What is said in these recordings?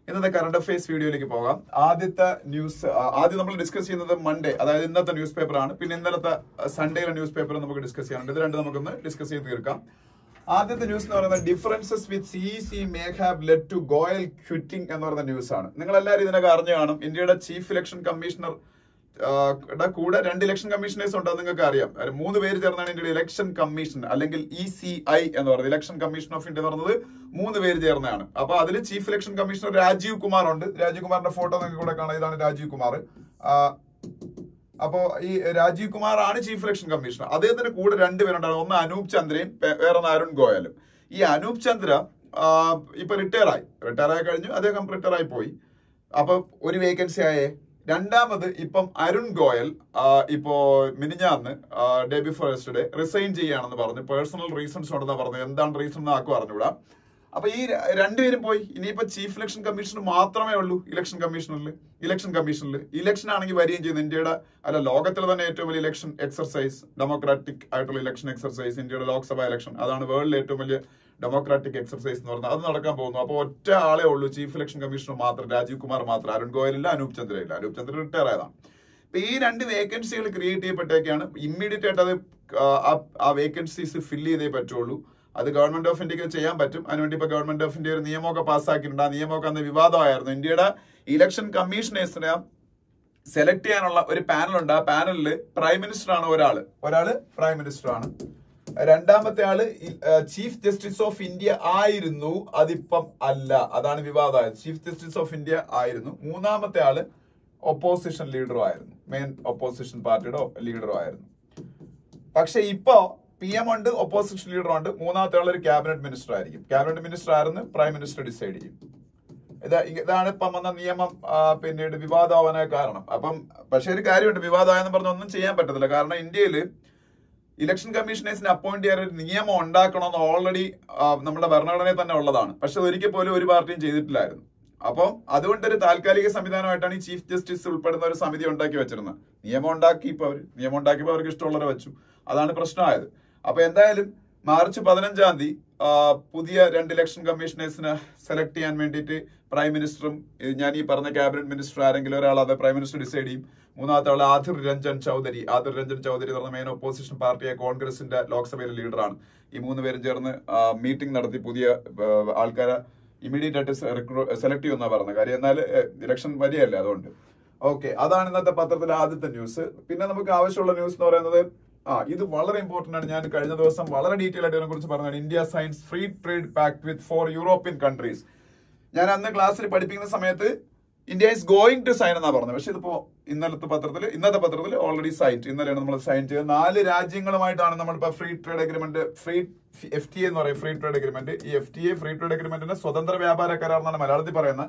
ഇന്നത്തെ current affairs വീഡിയോയിലേക്ക് പോകാം ആദ്യത്തെ ന്യൂസ് ആദ്യം നമ്മൾ ഡിസ്കസ് ചെയ്യുന്നത് മൺഡേ അതായത് ഇന്നത്തെ ന്യൂസ് പേപ്പർ ആണ് പിന്നെ ഇന്നലത്തെ സൺഡേയിലെ ന്യൂസ് പേപ്പർ നമുക്ക് ഡിസ്കസ് ചെയ്യാനുണ്ട് ഇത് രണ്ട് നമുക്കൊന്ന് ഡിസ്കസ് ചെയ്ത് തീർക്കാം ആദ്യത്തെ ന്യൂസ് എന്ന് പറയുന്നത് differences with C C may have led to Goel quitting എന്ന് പറയുന്ന ന്യൂസ് ആണ് നിങ്ങൾ എല്ലാവരും ഇതിനൊക്കെ അറിഞ്ഞു കാണും ഇന്ത്യയുടെ ചീഫ് ഇലക്ഷൻ കമ്മീഷണർ ടെ കൂടെ രണ്ട് ഇലക്ഷൻ കമ്മീഷണേഴ്സ് ഉണ്ടെന്ന് നിങ്ങൾക്ക് അറിയാം അത് മൂന്ന് പേര് ചേർന്നാണ് ഇന്ത്യയുടെ ഇലക്ഷൻ കമ്മീഷൻ അല്ലെങ്കിൽ ഇ സി ഐ എന്ന് പറയുന്നത് ഇലക്ഷൻ കമ്മീഷൻ ഓഫ് ഇന്ത്യ എന്ന് പറയുന്നത് മൂന്ന് പേര് ചേർന്നതാണ് അപ്പൊ അതിൽ chief election commissioner Rajiv Kumar ഉണ്ട് രാജീവ് കുമാറിന്റെ ഫോട്ടോ നിങ്ങൾക്ക് കൂടെ കാണാം ഇതാണ് രാജീവ് കുമാർ അപ്പോ ഈ രാജീവ് കുമാർ ആണ് ചീഫ് ഇലക്ഷൻ കമ്മീഷണർ അദ്ദേഹത്തിന് കൂടെ രണ്ടുപേരുണ്ടായിരുന്നു ഒന്ന് അനൂപ് ചന്ദ്രയും പേ- വേറൊന്ന് അരുൺ ഗോയലും ഈ അനൂപ് ചന്ദ്ര ആ, ഇപ്പൊ റിട്ടയർ ആയി റിട്ടയർ ആയി കഴിഞ്ഞു അദ്ദേഹം റിട്ടയർ ആയി പോയി അപ്പൊ ഒരു വേക്കൻസി ആയേ രണ്ടാമത് ഇപ്പം അരുൺ ഗോയൽ ആ, ഇപ്പോ മിനിഞ്ഞാന്ന് ഡേ ബിഫോർ യെസ്റ്റർഡേ റിസൈൻ ചെയ്യാണെന്ന് പറഞ്ഞു പേഴ്സണൽ റീസൺസ് ഉണ്ടെന്ന് പറഞ്ഞു എന്താണ് റീസൺ എന്ന് ആക്കും അറിഞ്ഞൂടാ അപ്പൊ ഈ ര- രണ്ടുപേരും പോയി ഇനിയിപ്പോ ചീഫ് ഇലക്ഷൻ കമ്മീഷണർ മാത്രമേ ഉള്ളൂ ഇലക്ഷൻ കമ്മീഷണറിൽ ഇലക്ഷൻ കമ്മീഷനിൽ ഇലക്ഷൻ ആണെങ്കിൽ വരികയും ചെയ്യുന്നു ഇന്ത്യയുടെ അല്ല ലോകത്തിലെ തന്നെ ഏറ്റവും വലിയ ഇലക്ഷൻ എക്സർസൈസ് ഡെമോക്രാറ്റിക് ആയിട്ടുള്ള ഇലക്ഷൻ എക്സർസൈസ് ഇന്ത്യയുടെ ലോക്സഭ ഇലക്ഷൻ അതാണ് വേൾഡിലെ ഏറ്റവും വലിയ ഡെമോക്രാറ്റിക് എക്സർസൈസ് എന്ന് പറഞ്ഞാൽ അത് നടക്കാൻ പോകുന്നു അപ്പോൾ ഒറ്റ ആളെ ഉള്ളൂ ചീഫ് ഇലക്ഷൻ കമ്മീഷണർ മാത്രം രാജീവ് കുമാർ മാത്രം അരുൺ ഗോയൽ ഇല്ല അനൂപ് ചന്ദ്ര ഇല്ല അനൂപ് ചന്ദ്ര റിട്ടയർ ആയതാണ് അപ്പൊ ഈ രണ്ട് വേക്കൻസികൾ ക്രിയേറ്റ് ചെയ്യപ്പെട്ടേക്കാണ് ഇമ്മീഡിയറ്റ് ആയിട്ട് അത് ആ- ആ വേക്കൻസീസ് ഫില്ല് ചെയ്തേ പറ്റുള്ളൂ അത് ഗവൺമെന്റ് ഓഫ് ഇന്ത്യക്ക് ചെയ്യാൻ പറ്റും അതിനുവേണ്ടി ഇപ്പൊ ഗവൺമെന്റ് ഓഫ് ഇന്ത്യ ഒരു നിയമമൊക്കെ പാസ്സാക്കിയിട്ടുണ്ട് ആ നിയമമൊക്കെ അന്ന് വിവാദമായിരുന്നു ഇന്ത്യയുടെ ഇലക്ഷൻ കമ്മീഷണേഴ്സിനെ സെലക്ട് ചെയ്യാനുള്ള ഒരു പാനൽ ഉണ്ട് ആ പാനലിൽ പ്രൈം മിനിസ്റ്റർ ആണ് ഒരാള് ഒരാള് പ്രൈം മിനിസ്റ്റർ ആണ് രണ്ടാമത്തെ ആള് ചീഫ് ജസ്റ്റിസ് ഓഫ് ഇന്ത്യ ആയിരുന്നു അതിപ്പം അല്ല അതാണ് വിവാദമായത് ചീഫ് ജസ്റ്റിസ് ഓഫ് ഇന്ത്യ ആയിരുന്നു മൂന്നാമത്തെ ആള് ഒപ്പോസിഷൻ ലീഡറും ആയിരുന്നു മെയിൻ ഒപ്പോസിഷൻ പാർട്ടിയുടെ ലീഡറും ആയിരുന്നു പക്ഷെ ഇപ്പോ പി എം ഉണ്ട് ഒപ്പോസിഷൻ ലീഡർ ഉണ്ട് മൂന്നാമത്തെ ആൾ ഒരു ക്യാബിനറ്റ് മിനിസ്റ്റർ ആയിരിക്കും ക്യാബിനറ്റ് മിനിസ്റ്റർ ആയിരുന്നു പ്രൈം മിനിസ്റ്റർ ഡിസൈഡ് ചെയ്യും ഇത് ഇതാണ് ഇപ്പം വന്ന നിയമം ആ, പിന്നീട് വിവാദമാവാനായ കാരണം അപ്പം പക്ഷെ ഒരു കാര്യമുണ്ട് വിവാദമായെന്ന് പറഞ്ഞ ഒന്നും ചെയ്യാൻ പറ്റത്തില്ല കാരണം ഇന്ത്യയിൽ ഇലക്ഷൻ കമ്മീഷണേഴ്സിനെ അപ്പോയിന്റ് ചെയ്യാൻ ഒരു നിയമം ഉണ്ടാക്കണമെന്ന് ഓൾറെഡി നമ്മുടെ ഭരണഘടനയിൽ തന്നെ ഉള്ളതാണ് പക്ഷെ ഒരിക്കൽ പോലും ഒരു പാർട്ടിയും ചെയ്തിട്ടില്ലായിരുന്നു അപ്പം അതുകൊണ്ട് ഒരു താൽക്കാലിക സംവിധാനമായിട്ടാണ് ഈ ചീഫ് ജസ്റ്റിസ് ഉൾപ്പെടുന്ന ഒരു സമിതി ഉണ്ടാക്കി വെച്ചിരുന്നത് നിയമം ഉണ്ടാക്കി ഇപ്പൊ അവർ നിയമം ഉണ്ടാക്കിയപ്പോൾ അവർക്ക് ഇഷ്ടമുള്ളവരെ വെച്ചു അതാണ് പ്രശ്നമായത് അപ്പൊ എന്തായാലും മാർച്ച് പതിനഞ്ചാം തീയതി ആ, പുതിയ രണ്ട് ഇലക്ഷൻ കമ്മീഷണേഴ്സിനെ സെലക്ട് ചെയ്യാൻ വേണ്ടിയിട്ട് പ്രൈം മിനിസ്റ്ററും ഇത് ഞാൻ ഈ പറഞ്ഞ ക്യാബിനറ്റ് മിനിസ്റ്റർ ആരെങ്കിലും ഒരാൾ അത് പ്രൈം മിനിസ്റ്റർ ഡിസൈഡ് ചെയ്യും മൂന്നാമത്തെ ആൾ ആദിർ രഞ്ജൻ ചൗധരി ആദിർ രഞ്ജൻ ചൗധരി എന്ന് പറഞ്ഞ മെയിൻ ഓപ്പോസിഷൻ പാർട്ടിയായ കോൺഗ്രസിന്റെ ലോക്സഭയിലെ ലീഡറാണ് ഈ മൂന്ന് പേരും ചേർന്ന് മീറ്റിംഗ് നടത്തി പുതിയ ആ, ആൾക്കാരെ ഇമീഡിയറ്റ് ആയിട്ട് സെലക്ട് ചെയ്യുമെന്നാ പറഞ്ഞത് കാര്യം എന്നാൽ ഇലക്ഷൻ വരികയല്ലേ അതുകൊണ്ട് ഓക്കെ അതാണ് ഇന്നത്തെ പത്രത്തിലെ ആദ്യത്തെ ന്യൂസ് പിന്നെ നമുക്ക് ആവശ്യമുള്ള ന്യൂസ് എന്ന് പറയുന്നത് ആ ഇത് വളരെ ഇമ്പോർട്ടന്റ് ആണ് ഞാൻ കഴിഞ്ഞ ദിവസം വളരെ ഡീറ്റെയിൽ ആയിട്ട് ഇതിനെ കുറിച്ച് പറഞ്ഞതാണ് India signs free trade pact with four European countries ഞാൻ അന്ന് ക്ലാസ്സിൽ പഠിപ്പിക്കുന്ന സമയത്ത് India is going to sign എന്നാ പറഞ്ഞത് പക്ഷെ ഇതിപ്പോ ഇന്നലത്തെ പത്രത്തിൽ ഇന്നത്തെ പത്രത്തിൽ ഓൾറെഡി സൈൻ ഇന്നലെയാണ് നമ്മൾ സൈൻ ചെയ്തത് നാല് രാജ്യങ്ങളുമായിട്ടാണ് നമ്മളിപ്പോ free trade agreement free F T എന്ന് പറയും ഫ്രീ ട്രേഡ് അഗ്രിമെന്റ് ഈ F T A free trade അഗ്രിമെന്റിന്റെ സ്വതന്ത്ര വ്യാപാര കരാർ എന്നാണ് മലയാളത്തിൽ പറയുന്നത്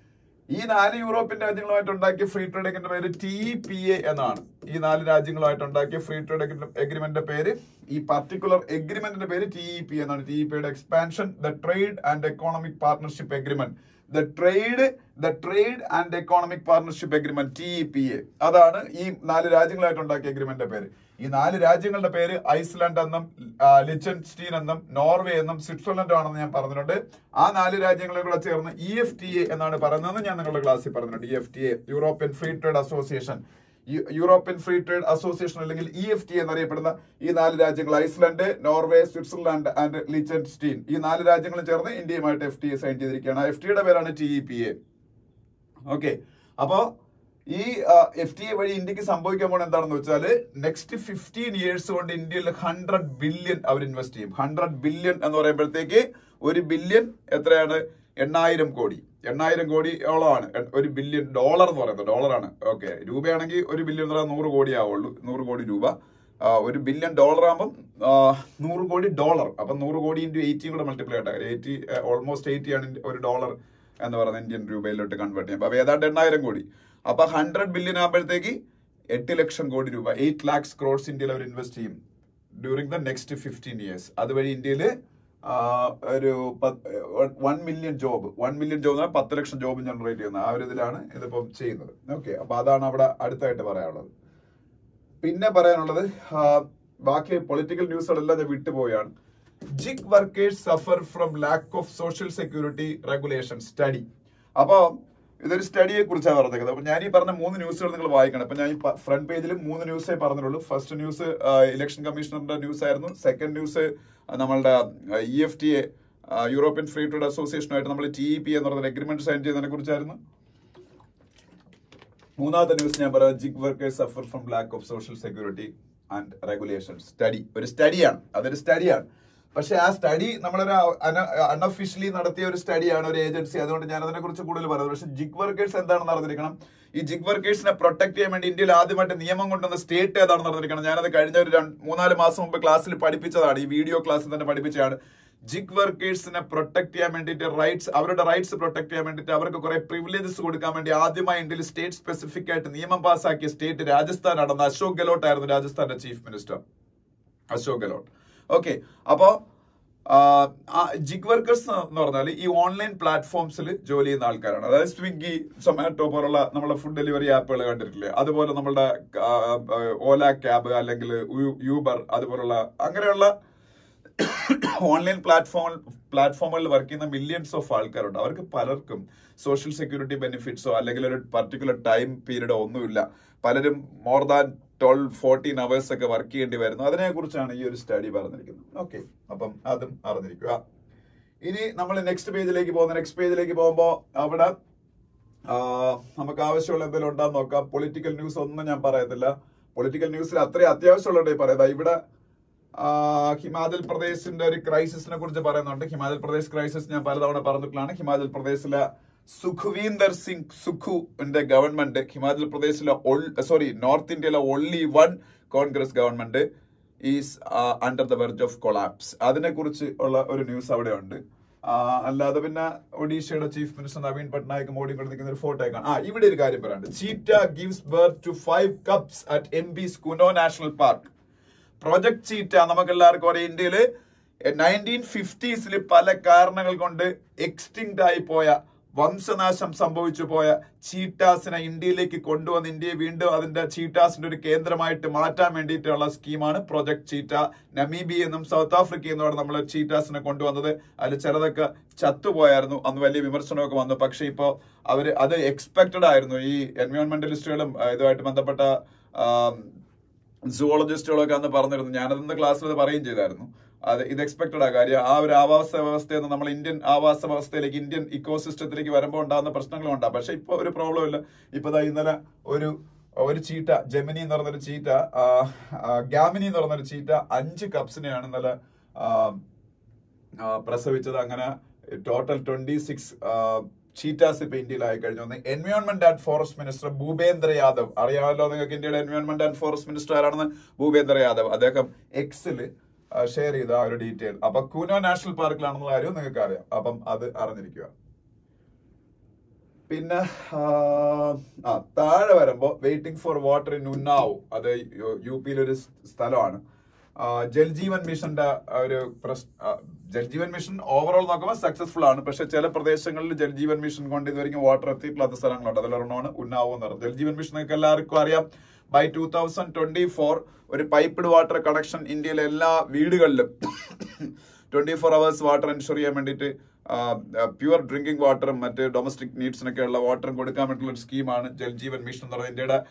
ഈ നാല് യൂറോപ്യൻ രാജ്യങ്ങളുമായിട്ട് ഉണ്ടാക്കിയ ഫ്രീ ട്രേഡ് അഗ്രിമെന്റ് പേര് ടി പി എ എന്നാണ് ഈ നാല് രാജ്യങ്ങളുമായിട്ട് ഉണ്ടാക്കിയ ഫ്രീ ട്രേഡ് അഗ്രിമെന്റിന്റെ പേര് ഈ പർട്ടിക്കുലർ എഗ്രിമെന്റിന്റെ പേര് ടി ഇ പി എന്നാണ് ടി ഇ പിയുടെ expansion the trade and economic partnership agreement the trade the trade and economic partnership agreement T E P A അതാണ് ഈ നാല് രാജ്യങ്ങളായിട്ട് ഉണ്ടാക്കിയ എഗ്രിമെന്റിന്റെ പേര് ഈ നാല് രാജ്യങ്ങളുടെ പേര് ഐസ്ലാൻഡ് എന്നും ലിച്ചൻസ്റ്റീൻ എന്നും നോർവേ എന്നും സ്വിറ്റ്സർലൻഡും ആണെന്ന് ഞാൻ പറഞ്ഞിട്ടുണ്ട് ആ നാല് രാജ്യങ്ങളെ കൂടെ ചേർന്ന് ഇ എഫ് ടി എ എന്നാണ് പറയുന്നതെന്ന് ഞാൻ നിങ്ങളുടെ ക്ലാസ്സിൽ പറഞ്ഞിട്ടുണ്ട് E F T A European free trade association യു- യൂറോപ്യൻ ഫ്രീ ട്രേഡ് അസോസിയേഷൻ അല്ലെങ്കിൽ ഇ എഫ് ടി എന്നറിയപ്പെടുന്ന ഈ നാല് രാജ്യങ്ങൾ Iceland Norway Switzerland and Liechtenstein ഈ നാല് രാജ്യങ്ങളും ചേർന്ന് ഇന്ത്യയുമായിട്ട് എഫ് ടി എ സൈൻ ചെയ്തിരിക്കുകയാണ് എഫ് ടിയുടെ പേരാണ് T E P A okay അപ്പോ ഈ എഫ് ടി എ വഴി ഇന്ത്യക്ക് സംഭവിക്കാൻ പോകുന്നത് എന്താണെന്ന് വെച്ചാൽ നെക്സ്റ്റ് ഫിഫ്റ്റീൻ ഇയേഴ്സ് കൊണ്ട് ഇന്ത്യയിൽ ഹൺഡ്രഡ് ബില്യൺ അവർ ഇൻവെസ്റ്റ് ചെയ്യും ഹൺഡ്രഡ് ബില്യൺ എന്ന് പറയുമ്പോഴത്തേക്ക് ഒരു ബില്യൺ എത്രയാണ് എണ്ണായിരം കോടി എണ്ണായിരം കോടിയോളമാണ് എ- ഒരു ബില്യൺ ഡോളർ എന്ന് പറയുന്നത് ഡോളറാണ് ഓക്കെ രൂപയാണെങ്കിൽ ഒരു ബില്യൺ എന്ന് പറഞ്ഞാൽ നൂറ് കോടി ആവുള്ളൂ നൂറ് കോടി രൂപ ആ, ഒരു ബില്യൺ ഡോളർ ആകുമ്പോൾ നൂറ് കോടി ഡോളർ അപ്പം നൂറ് കോടി ഇൻറ്റു എയ്റ്റിയും കൂടെ മൾട്ടിപ്ലൈ ആട്ടെ എയ്റ്റി ഓൾമോസ്റ്റ് എയ്റ്റി ആണ് ഒരു ഡോളർ എന്ന് പറയുന്നത് ഇന്ത്യൻ രൂപയിലോട്ട് കൺവേർട്ട് ചെയ്യാം അപ്പൊ ഏതാണ്ട് എണ്ണായിരം കോടി അപ്പൊ ഹൺഡ്രഡ് ബില്യൺ ആകുമ്പോഴത്തേക്ക് എട്ട് ലക്ഷം കോടി രൂപ എയ്റ്റ് ലാക്സ് ക്രോഡ്സ് ഇന്ത്യയിൽ അവർ ഇൻവെസ്റ്റ് ചെയ്യും during the next fifteen years അതുവഴി ഇന്ത്യയിൽ ഒരു one million job one million job പത്ത് ലക്ഷം ജോബ് ജനറേറ്റ് ചെയ്യുന്ന ആ ഒരു ഇതിലാണ് ഇതിപ്പം ചെയ്യുന്നത് ഓക്കെ അപ്പൊ അതാണ് അവിടെ അടുത്തായിട്ട് പറയാനുള്ളത് പിന്നെ പറയാനുള്ളത് ആ, ബാക്കി പൊളിറ്റിക്കൽ ന്യൂസുകളെല്ലാം ഞാൻ വിട്ടുപോയാണ് gig workers suffer from lack of social security regulation study അപ്പോ ഇതൊരു സ്റ്റഡിയെ കുറിച്ചാണ് പറഞ്ഞേക്കുന്നത് അപ്പൊ ഞാൻ ഈ പറഞ്ഞ മൂന്ന് ന്യൂസുകൾ നിങ്ങൾ വായിക്കണം അപ്പൊ ഞാൻ ഈ ഫ്രണ്ട് പേജിൽ മൂന്ന് ന്യൂസേ പറഞ്ഞിട്ടുള്ളൂ ഫസ്റ്റ് ന്യൂസ് ഇലക്ഷൻ കമ്മീഷണറുടെ ന്യൂസ് ആയിരുന്നു സെക്കൻഡ് ന്യൂസ് നമ്മളുടെ E F T A European free trade അസോസിയേഷനുമായിട്ട് നമ്മൾ ടി ഇ പി എന്ന് പറയുന്ന എഗ്രിമെന്റ് സൈൻ ചെയ്തതിനെ കുറിച്ചായിരുന്നു മൂന്നാമത്തെ ന്യൂസ് ഞാൻ പറയാം gig workers suffer from lack of social security and regulation study ഒരു സ്റ്റഡിയാണ് അതൊരു സ്റ്റഡിയാണ് പക്ഷെ ആ സ്റ്റഡി നമ്മളൊരു അൺഒഫീഷ്യലി നടത്തിയ ഒരു സ്റ്റഡിയാണ് ഒരു ഏജൻസി അതുകൊണ്ട് ഞാൻ അതിനെ കുറിച്ച് കൂടുതൽ പറയുന്നത് പക്ഷെ ജിഗ് വർക്കേഴ്സ് എന്താണെന്ന് അറിഞ്ഞിരിക്കണം ഈ ജിഗ് വർക്കേഴ്സിനെ പ്രൊട്ടക്ട് ചെയ്യാൻ വേണ്ടി ഇന്ത്യയിൽ ആദ്യമായിട്ട് നിയമം കൊണ്ടുവന്ന സ്റ്റേറ്റ് ഏതാണെന്ന് അറിഞ്ഞിരിക്കണം ഞാനത് കഴിഞ്ഞ ഒരു രണ്ട് മൂന്നാല് മാസം മുമ്പ് ക്ലാസ്സിൽ പഠിപ്പിച്ചതാണ് ഈ വീഡിയോ ക്ലാസ്സിൽ തന്നെ പഠിപ്പിച്ചതാണ് ജിഗ് വർക്കേഴ്സിനെ പ്രൊട്ടക്ട് ചെയ്യാൻ വേണ്ടിയിട്ട് റൈറ്റ്സ് അവരുടെ റൈറ്റ്സ് പ്രൊട്ടക്ട് ചെയ്യാൻ വേണ്ടിയിട്ട് അവർക്ക് കുറെ പ്രിവിലേജസ് കൊടുക്കാൻ വേണ്ടി ആദ്യമായി ഇന്ത്യയിൽ സ്റ്റേറ്റ് സ്പെസിഫിക് ആയിട്ട് നിയമം പാസ്സാക്കിയ സ്റ്റേറ്റ് രാജസ്ഥാൻ നടന്ന അശോക് ഗെലോട്ട് ആയിരുന്നു രാജസ്ഥാന്റെ chief minister Ashok Gehlot okay അപ്പോ ജിഗ് വർക്കേഴ്സ് എന്ന് പറഞ്ഞാൽ ഈ ഓൺലൈൻ പ്ലാറ്റ്ഫോംസിൽ ജോലി ചെയ്യുന്ന ആൾക്കാരാണ് അതായത് സ്വിഗ്ഗി സൊമാറ്റോ പോലുള്ള നമ്മളെ ഫുഡ് ഡെലിവറി ആപ്പുകൾ കണ്ടിട്ടില്ലേ അതുപോലെ നമ്മളുടെ ഓല ക്യാബ് അല്ലെങ്കിൽ യൂബർ അതുപോലുള്ള അങ്ങനെയുള്ള ഓൺലൈൻ പ്ലാറ്റ്ഫോം പ്ലാറ്റ്ഫോമുകളിൽ വർക്ക് ചെയ്യുന്ന മില്യൺസ് ഓഫ് ആൾക്കാരുണ്ട് അവർക്ക് പലർക്കും സോഷ്യൽ സെക്യൂരിറ്റി ബെനിഫിറ്റ്സോ അല്ലെങ്കിൽ ഒരു പർട്ടിക്കുലർ ടൈം പീരീഡോ ഒന്നുമില്ല പലരും more than twelve fourteen hours ഒക്കെ വർക്ക് ചെയ്യേണ്ടി വരുന്നു അതിനെ കുറിച്ചാണ് ഈ ഒരു സ്റ്റഡി പറഞ്ഞിരിക്കുന്നത് ഓക്കെ അപ്പം അതും അറിഞ്ഞിരിക്കുക ഇനി നമ്മൾ നെക്സ്റ്റ് പേജിലേക്ക് പോകുന്ന നെക്സ്റ്റ് പേജിലേക്ക് പോകുമ്പോൾ അവിടെ നമുക്ക് ആവശ്യമുള്ള എന്തെങ്കിലും ഉണ്ടാന്ന് നോക്കാം പൊളിറ്റിക്കൽ ന്യൂസ് ഒന്നും ഞാൻ പറയത്തില്ല പൊളിറ്റിക്കൽ ന്യൂസിൽ അത്രയും അത്യാവശ്യമുള്ള പറയുന്നത് ഇവിടെ ഹിമാചൽ പ്രദേശിന്റെ ഒരു ക്രൈസിസിനെ കുറിച്ച് പറയുന്നുണ്ട് ഹിമാചൽ പ്രദേശ് ക്രൈസിസ് ഞാൻ പലതവണ പറഞ്ഞിട്ടുള്ളതാണ് ഹിമാചൽ പ്രദേശിലെ സുഖ്വീന്ദർ സിംഗ് സുഖുവിന്റെ ഗവൺമെന്റ് ഹിമാചൽ പ്രദേശിലെ സോറി നോർത്ത് ഇന്ത്യയിലെ only one Congress government is under the verge of collapse അതിനെ കുറിച്ച് ഉള്ള ഒരു ന്യൂസ് അവിടെ ഉണ്ട് അല്ലാതെ പിന്നെ ഒഡീഷയുടെ ചീഫ് മിനിസ്റ്റർ നവീൻ പട്നായിക് മോഡി കൊണ്ട് നിൽക്കുന്ന ഒരു ഫോട്ടോ കാണാം ആ ഇവിടെ ഒരു കാര്യം പറയാണ്ട് cheetah gives birth to five cubs at M B Kuno national park project cheetah നമുക്ക് എല്ലാവർക്കും അറിയാം ഇന്ത്യയില് നയൻറ്റീൻ ഫിഫ്റ്റീസിൽ പല കാരണങ്ങൾ കൊണ്ട് എക്സ്റ്റിങ്ക്ട് ആയി പോയ വംശനാശം സംഭവിച്ചു പോയ ചീറ്റാസിനെ ഇന്ത്യയിലേക്ക് കൊണ്ടുവന്ന് ഇന്ത്യയെ വീണ്ടും അതിന്റെ ചീറ്റാസിന്റെ ഒരു കേന്ദ്രമായിട്ട് മാറ്റാൻ വേണ്ടിയിട്ടുള്ള സ്കീമാണ് പ്രൊജക്ട് ചീറ്റ നമീബി എന്നും സൗത്ത് ആഫ്രിക്ക എന്നുമാണ് നമ്മൾ ചീറ്റാസിനെ കൊണ്ടുവന്നത് അതിൽ ചിലതൊക്കെ ചത്തുപോയായിരുന്നു അന്ന് വലിയ വിമർശനമൊക്കെ വന്നു പക്ഷെ ഇപ്പോ അവര് അത് എക്സ്പെക്ടഡ് ആയിരുന്നു ഈ എൻവയോൺമെന്റലിസ്റ്റുകളും ഇതുമായിട്ട് ബന്ധപ്പെട്ട സുവോളജിസ്റ്റുകളൊക്കെ അന്ന് പറഞ്ഞിരുന്നു ഞാനതൊന്ന് ക്ലാസ്സിൽ അത് പറയുകയും ചെയ്തായിരുന്നു അത് ഇത് എക്സ്പെക്ടഡ് ആ കാര്യം ആ ഒരു ആവാസ വ്യവസ്ഥയിൽ നിന്ന് നമ്മൾ ഇന്ത്യൻ ആവാസ വ്യവസ്ഥയിലേക്ക് ഇന്ത്യൻ ഇക്കോസിസ്റ്റത്തിലേക്ക് വരുമ്പോൾ ഉണ്ടാകുന്ന പ്രശ്നങ്ങളും ഉണ്ടാകും പക്ഷെ ഇപ്പൊ ഒരു പ്രോബ്ലം ഇല്ല ഇപ്പൊ ഇന്നലെ ഒരു ഒരു ചീറ്റ ജെമിനി എന്ന് പറഞ്ഞൊരു ചീറ്റ ഗാമിനി എന്ന് പറഞ്ഞൊരു ചീറ്റ അഞ്ച് കപ്സിനെയാണ് ഇന്നലെ പ്രസവിച്ചത് അങ്ങനെ ടോട്ടൽ ട്വന്റി സിക്സ് ചീറ്റാസ് ഇപ്പൊ ഇന്ത്യയിലായി കഴിഞ്ഞു environment and forest minister Bhupendra Yadav അറിയാമല്ലോ നിങ്ങൾക്ക് ഇന്ത്യയുടെ എൻവയോൺമെന്റ് ആൻഡ് ഫോറസ്റ്റ് മിനിസ്റ്റർ ആരാണെന്ന് ഭൂപേന്ദ്ര യാദവ് അദ്ദേഹം എക്സില് ഷെയർ ചെയ്ത ആ ഒരു ഡീറ്റെയിൽ അപ്പൊ കൂനോ നാഷണൽ പാർക്കിലാണെന്നുള്ള കാര്യം നിങ്ങൾക്ക് അറിയാം അപ്പം അത് അറിഞ്ഞിരിക്കുക പിന്നെ ആ താഴെ വരുമ്പോ waiting for water in Unnao അത് യു പിയിലൊരു സ്ഥലമാണ് ജൽജീവൻ മിഷന്റെ ഒരു ജൽജീവൻ മിഷൻ ഓവറോൾ നോക്കുമ്പോൾ സക്സസ്ഫുൾ ആണ് പക്ഷെ ചില പ്രദേശങ്ങളിൽ ജൽജീവൻ മിഷൻ കൊണ്ട് ഇതുവരെയും വാട്ടർ എത്തിയിട്ടില്ലാത്ത സ്ഥലങ്ങളുണ്ട് അതിലൊരെണ്ണമാണ് ഉന്നാവ് എന്ന് പറയുന്നത് ജൽജീവൻ മിഷൻ നിങ്ങൾക്ക് എല്ലാവർക്കും അറിയാം by two thousand twenty four ഒരു പൈപ്പ്ഡ് വാട്ടർ കണക്ഷൻ ഇന്ത്യയിലെ എല്ലാ വീടുകളിലും twenty four hours water ensure ചെയ്യാൻ വേണ്ടിയിട്ട് പ്യുവർ ഡ്രിങ്കിങ് വാട്ടറും മറ്റ് ഡൊമസ്റ്റിക് നീഡ്സിനൊക്കെ ഉള്ള വാട്ടറും കൊടുക്കാൻ വേണ്ടിയുള്ള ഒരു സ്കീമാണ് ജൽജീവൻ മിഷൻ എന്ന് പറയുന്നത് ഇന്ത്യയുടെ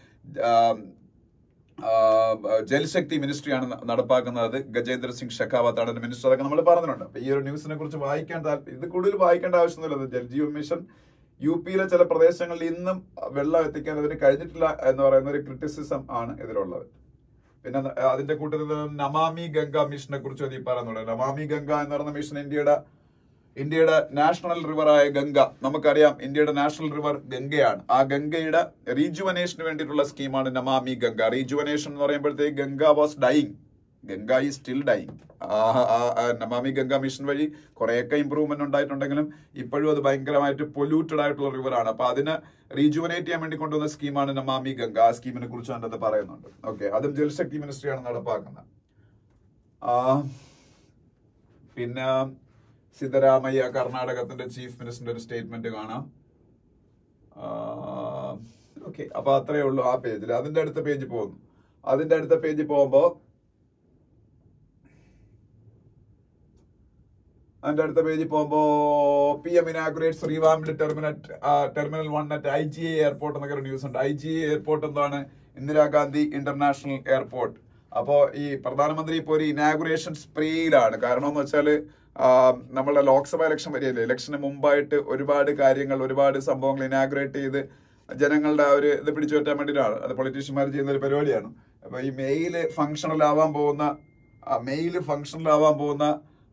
ജൽശക്തി മിനിസ്ട്രിയാണ് നടപ്പാക്കുന്നത് ഗജേന്ദ്ര സിംഗ് ഷെഖാവത്ത് ആണ് മിനിസ്റ്റർ അതൊക്കെ നമ്മൾ പറഞ്ഞിട്ടുണ്ട് അപ്പൊ ഈ ഒരു ന്യൂസിനെ കുറിച്ച് വായിക്കാൻ ഇത് കൂടുതൽ വായിക്കേണ്ട ആവശ്യമൊന്നുമില്ല ജൽജീവൻ മിഷൻ യു പിയിലെ ചില പ്രദേശങ്ങളിൽ ഇന്നും വെള്ളം എത്തിക്കാൻ അതിന് കഴിഞ്ഞിട്ടില്ല എന്ന് പറയുന്ന ഒരു ക്രിറ്റിസിസം ആണ് ഇതിലുള്ളത് പിന്നെ അതിന്റെ കൂട്ടത്തിൽ നമാമി ഗംഗ മിഷനെ കുറിച്ച് അത് ഈ പറയുന്നുണ്ട് നമാമി ഗംഗ എന്ന് പറയുന്ന മിഷൻ ഇന്ത്യയുടെ ഇന്ത്യയുടെ നാഷണൽ റിവറായ ഗംഗ നമുക്കറിയാം ഇന്ത്യയുടെ നാഷണൽ റിവർ ഗംഗയാണ് ആ ഗംഗയുടെ റീജുവനേഷന് വേണ്ടിയിട്ടുള്ള സ്കീമാണ് നമാമി ഗംഗ റീജുവനേഷൻ എന്ന് പറയുമ്പോഴത്തേക്ക് ഗംഗ വാസ് ഡൈയിങ് ഗംഗ ഈ still dying Namami Ganga mission വഴി കുറെയൊക്കെ ഇമ്പ്രൂവ്മെന്റ് ഉണ്ടായിട്ടുണ്ടെങ്കിലും ഇപ്പോഴും അത് ഭയങ്കരമായിട്ട് പൊല്യൂട്ടഡ് ആയിട്ടുള്ള റിവർ ആണ് അപ്പൊ അതിനെ റീജുവനേറ്റ് ചെയ്യാൻ വേണ്ടി കൊണ്ടുവന്ന സ്കീമാണ് നമാമി ഗംഗ ആ സ്കീമിനെ കുറിച്ച് അതിനകത്ത് പറയുന്നുണ്ട് ഓക്കെ അതും ജലശക്തി മിനിസ്ട്രിയാണ് നടപ്പാക്കുന്നത് പിന്നെ സിദ്ധരാമയ്യ കർണാടകത്തിന്റെ ചീഫ് മിനിസ്റ്ററിന്റെ ഒരു സ്റ്റേറ്റ്മെന്റ് കാണാം ഓക്കെ അപ്പൊ അത്രയേ ഉള്ളൂ ആ പേജിൽ അതിന്റെ അടുത്ത പേജ് പോകുന്നു അതിന്റെ അടുത്ത പേജിൽ പോകുമ്പോ അതിന്റെ അടുത്ത പേജിൽ പോകുമ്പോ P M inaugurates revamped terminal terminal one at I G airport എന്നൊക്കെ ഒരു ന്യൂസ് ഉണ്ട് ഐ ജി എയർപോർട്ട് എന്താണ് ഇന്ദിരാഗാന്ധി ഇന്റർനാഷണൽ എയർപോർട്ട് അപ്പോ ഈ പ്രധാനമന്ത്രി ഇപ്പോൾ ഒരു ഇനാഗുറേഷൻ സ്പ്രേയിലാണ് കാരണം എന്ന് വെച്ചാല് ആ, നമ്മളുടെ ലോക്സഭ ഇലക്ഷൻ വരികയല്ലേ ഇലക്ഷന് മുമ്പായിട്ട് ഒരുപാട് കാര്യങ്ങൾ ഒരുപാട് സംഭവങ്ങൾ ഇനാഗുറേറ്റ് ചെയ്ത് ജനങ്ങളുടെ ആ ഒരു ഇത് പിടിച്ചു പറ്റാൻ വേണ്ടിയിട്ടാണ് അത് പൊളിറ്റീഷ്യന്മാർ ചെയ്യുന്ന ഒരു പരിപാടിയാണ് അപ്പൊ ഈ മെയില് ഫങ്ഷണൽ ആവാൻ പോകുന്ന മെയില് ഫങ്ഷണൽ ആവാൻ പോകുന്ന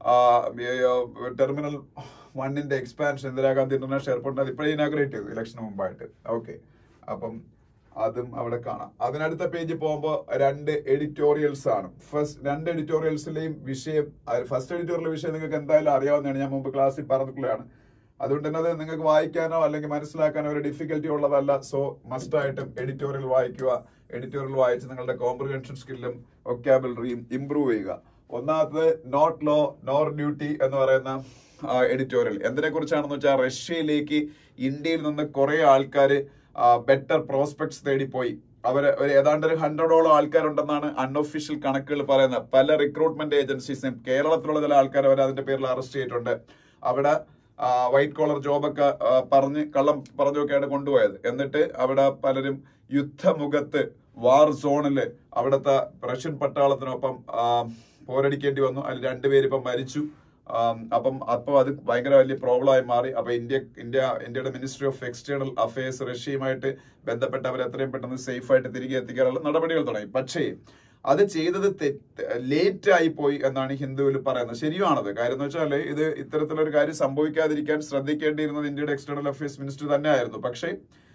ടെർമിനൽ വണ്ണിന്റെ എക്സ്പാൻഷൻ ഇന്ദിരാഗാന്ധി ഇന്റർനാഷണൽ എയർപോർട്ടിന് അത് ഇപ്പോഴേ ഇനാഗ്രേറ്റ് ചെയ്തു ഇലക്ഷന് മുമ്പായിട്ട് ഓക്കെ അപ്പം അതും അവിടെ കാണാം അതിനടുത്ത പേജിൽ പോകുമ്പോൾ രണ്ട് എഡിറ്റോറിയൽസ് ആണ് ഫസ്റ്റ് രണ്ട് എഡിറ്റോറിയൽസിലെയും വിഷയം ഫസ്റ്റ് എഡിറ്റോറിയൽ വിഷയം നിങ്ങൾക്ക് എന്തായാലും അറിയാവുന്നതാണ് ഞാൻ മുമ്പ് ക്ലാസ്സിൽ പറഞ്ഞിട്ടുള്ളതാണ് അതുകൊണ്ട് തന്നെ അത് നിങ്ങൾക്ക് വായിക്കാനോ അല്ലെങ്കിൽ മനസ്സിലാക്കാനോ ഒരു ഡിഫിക്കൽറ്റി ഉള്ളതല്ല സോ മസ്റ്റ് ആയിട്ടും എഡിറ്റോറിയൽ വായിക്കുക എഡിറ്റോറിയൽ വായിച്ച് നിങ്ങളുടെ കോംപ്രിഹെൻഷൻ സ്കില്ലും ഒക്കാബിലറിയും ഇംപ്രൂവ് ചെയ്യുക ഒന്നാമത് നോട്ട് ലോ നോർ ഡ്യൂട്ടി എന്ന് പറയുന്ന എഡിറ്റോറിയൽ എന്തിനെ കുറിച്ചാണെന്ന് വെച്ചാൽ റഷ്യയിലേക്ക് ഇന്ത്യയിൽ നിന്ന് കുറെ ആൾക്കാർ ബെറ്റർ പ്രോസ്പെക്ട്സ് തേടിപ്പോയി അവര് ഒരു ഏതാണ്ട് ഒരു ഹൺഡ്രഡോളം ആൾക്കാരുണ്ടെന്നാണ് അൺഒഫീഷ്യൽ കണക്കുകൾ പറയുന്നത് പല റിക്രൂട്ട്മെന്റ് ഏജൻസീസും കേരളത്തിലുള്ള ചില ആൾക്കാർ അവർ അതിന്റെ പേരിൽ അറസ്റ്റ് ചെയ്തിട്ടുണ്ട് അവിടെ വൈറ്റ് കോളർ ജോബൊക്കെ ആ, പറഞ്ഞ് കള്ളം പറഞ്ഞൊക്കെയാണ് കൊണ്ടുപോയത് എന്നിട്ട് അവിടെ പലരും യുദ്ധമുഖത്ത് വാർ സോണില് അവിടുത്തെ റഷ്യൻ പട്ടാളത്തിനൊപ്പം ആ, പോരടിക്കേണ്ടി വന്നു അതിൽ രണ്ടുപേര് ഇപ്പം മരിച്ചു ആം, അപ്പം അപ്പൊ അത് ഭയങ്കര വലിയ പ്രോബ്ലം ആയി മാറി അപ്പൊ ഇന്ത്യ ഇന്ത്യ ഇന്ത്യയുടെ മിനിസ്ട്രി ഓഫ് എക്സ്റ്റേണൽ അഫയേഴ്സ് റഷ്യയുമായിട്ട് ബന്ധപ്പെട്ട് അവർ എത്രയും പെട്ടെന്ന് സേഫ് ആയിട്ട് തിരികെ എത്തിക്കാനുള്ള നടപടികൾ തുടങ്ങി പക്ഷേ അത് ചെയ്തത് ലേറ്റ് ആയി പോയി എന്നാണ് ഹിന്ദുവിൽ പറയുന്നത് ശരിയാണത് കാര്യം എന്ന് വെച്ചാൽ ഇത് ഇത്തരത്തിലൊരു കാര്യം സംഭവിക്കാതിരിക്കാൻ ശ്രദ്ധിക്കേണ്ടിയിരുന്നത് ഇന്ത്യയുടെ എക്സ്റ്റേണൽ അഫയേഴ്സ് മിനിസ്റ്റർ തന്നെയായിരുന്നു പക്ഷേ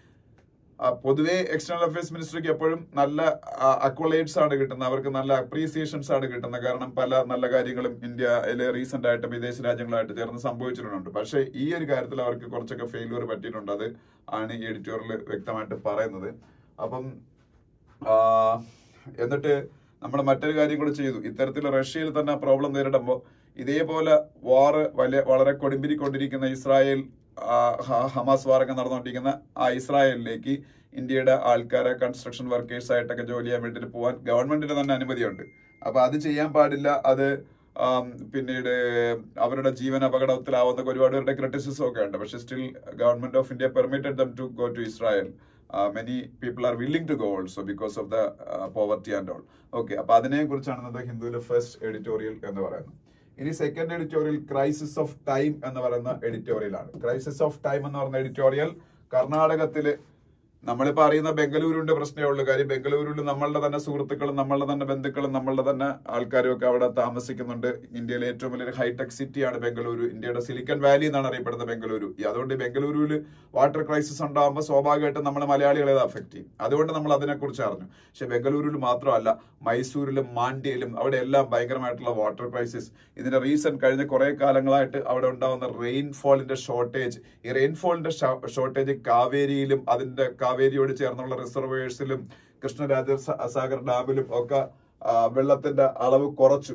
ആ, പൊതുവേ എക്സ്റ്റേണൽ അഫയേഴ്സ് മിനിസ്റ്റർക്ക് എപ്പോഴും നല്ല അക്വലേറ്റ്സ് ആണ് കിട്ടുന്നത് അവർക്ക് നല്ല അപ്രീസിയേഷൻസ് ആണ് കിട്ടുന്നത് കാരണം പല നല്ല കാര്യങ്ങളും ഇന്ത്യയിലെ റീസെന്റ് ആയിട്ട് വിദേശ രാജ്യങ്ങളായിട്ട് ചേർന്ന് സംഭവിച്ചിട്ടുണ്ട് പക്ഷേ ഈ ഒരു കാര്യത്തിൽ അവർക്ക് കുറച്ചൊക്കെ ഫെയിലുവർ പറ്റിയിട്ടുണ്ട് അത് ആണ് ഈ എഡിറ്റോറിയൽ വ്യക്തമായിട്ട് പറയുന്നത് അപ്പം ആ, എന്നിട്ട് നമ്മൾ മറ്റൊരു കാര്യം കൂടി ചെയ്തു ഇത്തരത്തിൽ റഷ്യയിൽ തന്നെ പ്രോബ്ലം നേരിടുമ്പോൾ ഇതേപോലെ വാറ് വലിയ വളരെ കൊടുമ്പിരിക്കൊണ്ടിരിക്കുന്ന ഇസ്രായേൽ ആ, ഹ- ഹമാസ് വാറൊക്കെ നടന്നുകൊണ്ടിരിക്കുന്ന ആ ഇസ്രായേലിലേക്ക് ഇന്ത്യയുടെ ആൾക്കാരെ കൺസ്ട്രക്ഷൻ വർക്കേഴ്സ് ആയിട്ടൊക്കെ ജോലി ചെയ്യാൻ വേണ്ടിയിട്ട് പോകാൻ ഗവൺമെന്റിന് തന്നെ അനുമതിയുണ്ട് അപ്പൊ അത് ചെയ്യാൻ പാടില്ല അത് ആം, പിന്നീട് അവരുടെ ജീവൻ അപകടത്തിലാവുന്ന ഒരുപാട് പേരുടെ ക്രിറ്റിസിസം ഒക്കെ ഉണ്ട് പക്ഷെ still government of India permitted them to go to Israel many people are willing to go also because of the poverty and all okay അപ്പൊ അതിനെ കുറിച്ചാണ് ഇന്നത്തെ ഹിന്ദുവിലെ ഫസ്റ്റ് എഡിറ്റോറിയൽ എന്ന് പറയുന്നത് ഇനി second editorial crisis of time എന്ന് പറയുന്ന editorial ആണ് ക്രൈസിസ് ഓഫ് ടൈം എന്ന് പറയുന്ന എഡിറ്റോറിയൽ കർണാടകത്തില് നമ്മളിപ്പോ അറിയുന്ന ബംഗളൂരുവിന്റെ പ്രശ്നമേ ഉള്ളൂ കാര്യം ബംഗളൂരുവിൽ നമ്മളുടെ തന്നെ സുഹൃത്തുക്കളും നമ്മളുടെ തന്നെ ബന്ധുക്കളും നമ്മളുടെ തന്നെ ആൾക്കാരും ഒക്കെ അവിടെ താമസിക്കുന്നുണ്ട് ഇന്ത്യയിലെ ഏറ്റവും വലിയൊരു ഹൈടെക് സിറ്റിയാണ് ബംഗളൂരു ഇന്ത്യയുടെ സിലിക്കൺ വാലി എന്നാണ് അറിയപ്പെടുന്നത് ബംഗളൂരു ഈ അതുകൊണ്ട് ഈ ബംഗളൂരുവിൽ വാട്ടർ ക്രൈസിസ് ഉണ്ടാകുമ്പോൾ സ്വാഭാവികമായിട്ടും നമ്മൾ മലയാളികളെ അത് അഫക്ട് ചെയ്യും അതുകൊണ്ട് നമ്മൾ അതിനെക്കുറിച്ച് അറിഞ്ഞു പക്ഷെ ബംഗളൂരുവിൽ മാത്രമല്ല മൈസൂരിലും മാണ്ഡ്യയിലും അവിടെ എല്ലാം ഭയങ്കരമായിട്ടുള്ള വാട്ടർ ക്രൈസിസ് ഇതിന്റെ റീസൺ കഴിഞ്ഞ കുറെ കാലങ്ങളായിട്ട് അവിടെ ഉണ്ടാകുന്ന റെയിൻഫോളിന്റെ ഷോർട്ടേജ് ഈ റെയിൻഫോളിന്റെ ഷോർട്ടേജ് കാവേരിയിലും അതിന്റെ കാവേരിയോട് ചേർന്നുള്ള റിസർവേഴ്സിലും കൃഷ്ണരാജ സ- സാഗർ ഡാമിലും ഒക്കെ ആ, വെള്ളത്തിന്റെ അളവ് കുറച്ചു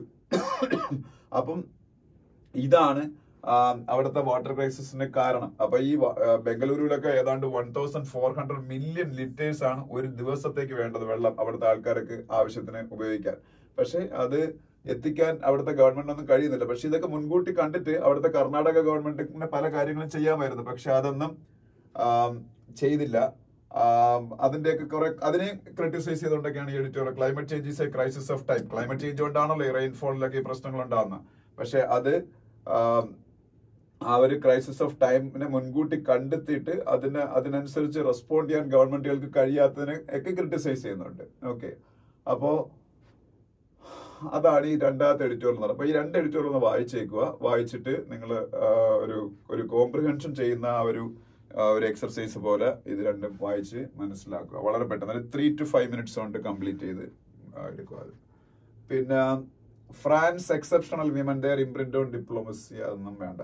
അപ്പം ഇതാണ് ആ, അവിടുത്തെ വാട്ടർ ക്രൈസിസിന് കാരണം അപ്പൊ ഈ വ- ആ, ബംഗളൂരുവിലൊക്കെ ഏതാണ്ട് one thousand four hundred million litres ആണ് ഒരു ദിവസത്തേക്ക് വേണ്ടത് വെള്ളം അവിടുത്തെ ആൾക്കാർക്ക് ആവശ്യത്തിന് ഉപയോഗിക്കാൻ പക്ഷെ അത് എത്തിക്കാൻ അവിടുത്തെ ഗവൺമെന്റ് ഒന്നും കഴിയുന്നില്ല പക്ഷെ ഇതൊക്കെ മുൻകൂട്ടി കണ്ടിട്ട് അവിടുത്തെ കർണാടക ഗവൺമെന്റിന് പല കാര്യങ്ങളും ചെയ്യാമായിരുന്നു പക്ഷെ അതൊന്നും ആം, ചെയ്തില്ല ആം, അതിന്റെയൊക്കെ കുറെ അതിനെ ക്രിട്ടിസൈസ് ചെയ്തുകൊണ്ടൊക്കെയാണ് ഈ editorial climate change is a crisis of time climate change കൊണ്ടാണല്ലോ ഈ റെയിൻഫോളിലൊക്കെ ഈ പ്രശ്നങ്ങൾ ഉണ്ടാകുന്നത് പക്ഷെ അത് ആം, ആ ഒരു ക്രൈസിസ് ഓഫ് ടൈമിനെ മുൻകൂട്ടി കണ്ടെത്തിയിട്ട് അതിന് അതിനനുസരിച്ച് റെസ്പോണ്ട് ചെയ്യാൻ ഗവൺമെന്റുകൾക്ക് കഴിയാത്തതിനെ ഒക്കെ ക്രിട്ടിസൈസ് ചെയ്യുന്നുണ്ട് ഓക്കെ അപ്പോ അതാണ് ഈ രണ്ടാമത്തെ എഡിറ്റോറിയൽ എന്ന് അപ്പൊ ഈ രണ്ട് എഡിറ്റോറിയൽ ഒന്ന് വായിച്ചേക്കുക വായിച്ചിട്ട് നിങ്ങൾ ഒരു ഒരു കോംപ്രിഹെൻഷൻ ചെയ്യുന്ന ആ ഒരു ആ, ഒരു എക്സർസൈസ് പോലെ ഇത് രണ്ടും വായിച്ച് മനസ്സിലാക്കുക വളരെ പെട്ടെന്ന് ഒരു ത്രീ ടു ഫൈവ് മിനിറ്റ്സ് കൊണ്ട് കംപ്ലീറ്റ് ചെയ്ത് ആ, എടുക്കുക അത് പിന്നെ France exceptional women their imprint on diplomacy അതൊന്നും വേണ്ട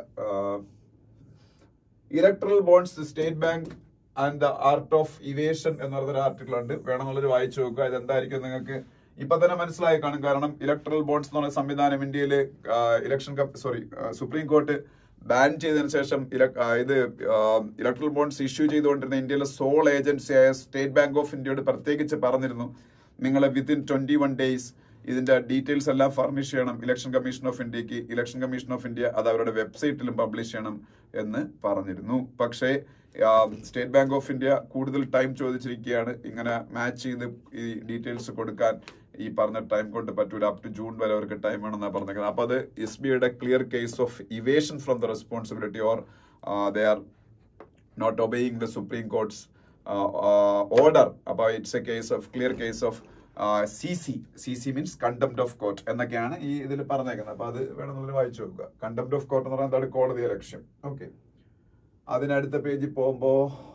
electoral bonds state bank and the art of evasion എന്ന് പറഞ്ഞൊരു ആർട്ടിക്കിൾ ഉണ്ട് വേണമെന്നുള്ളൊരു വായിച്ചു നോക്കുക ഇതെന്തായിരിക്കും നിങ്ങൾക്ക് ഇപ്പൊ തന്നെ മനസ്സിലായി കാണും കാരണം ഇലക്ട്രൽ ബോൺസ് എന്ന് പറയുന്ന സംവിധാനം ഇന്ത്യയിൽ election sorry supreme court ban ചെയ്തതിനു ശേഷം ഇല- ആ, ഇത് ഇലക്ട്രൽ ബോൺസ് ഇഷ്യൂ ചെയ്തുകൊണ്ടിരുന്ന ഇന്ത്യയിലെ സോൾ ഏജൻസിയായ സ്റ്റേറ്റ് ബാങ്ക് ഓഫ് ഇന്ത്യയോട് പ്രത്യേകിച്ച് പറഞ്ഞിരുന്നു നിങ്ങൾ വിത്തിൻ ട്വന്റി വൺ ഡേയ്സ് ഇതിന്റെ ഡീറ്റെയിൽസ് എല്ലാം ഫർണിഷ് ചെയ്യണം ഇലക്ഷൻ കമ്മീഷൻ ഓഫ് ഇന്ത്യക്ക് ഇലക്ഷൻ കമ്മീഷൻ ഓഫ് ഇന്ത്യ അത് അവരുടെ വെബ്സൈറ്റിലും പബ്ലിഷ് ചെയ്യണം എന്ന് പറഞ്ഞിരുന്നു പക്ഷേ സ്റ്റേറ്റ് ബാങ്ക് ഓഫ് ഇന്ത്യ കൂടുതൽ ടൈം ചോദിച്ചിരിക്കുകയാണ് ഇങ്ങനെ മാച്ച് ചെയ്ത് ഈ ഡീറ്റെയിൽസ് കൊടുക്കാൻ ഈ പറഞ്ഞ ടൈം കൊണ്ട് പറ്റൂല അപ് ടു ജൂൺ വരെ അവർക്ക് ടൈം വേണമെന്നാണ് പറഞ്ഞേക്കുന്നത് അപ്പൊ അത് എസ് ബിയുടെ clear case of evasion from the responsibility or they are not obeying the supreme court's order അപ്പൊ it's a case of clear case of C C C C means contempt of court എന്നൊക്കെയാണ് ഈ ഇതിൽ പറഞ്ഞേക്കുന്നത് അപ്പൊ അത് വേണമെന്നുള്ളത് വായിച്ചു നോക്കുക contempt of court എന്ന് പറയുന്നത് എന്താണ് കോടതിയെ ലക്ഷ്യം ഓക്കെ അതിനടുത്ത പേജിൽ പോകുമ്പോ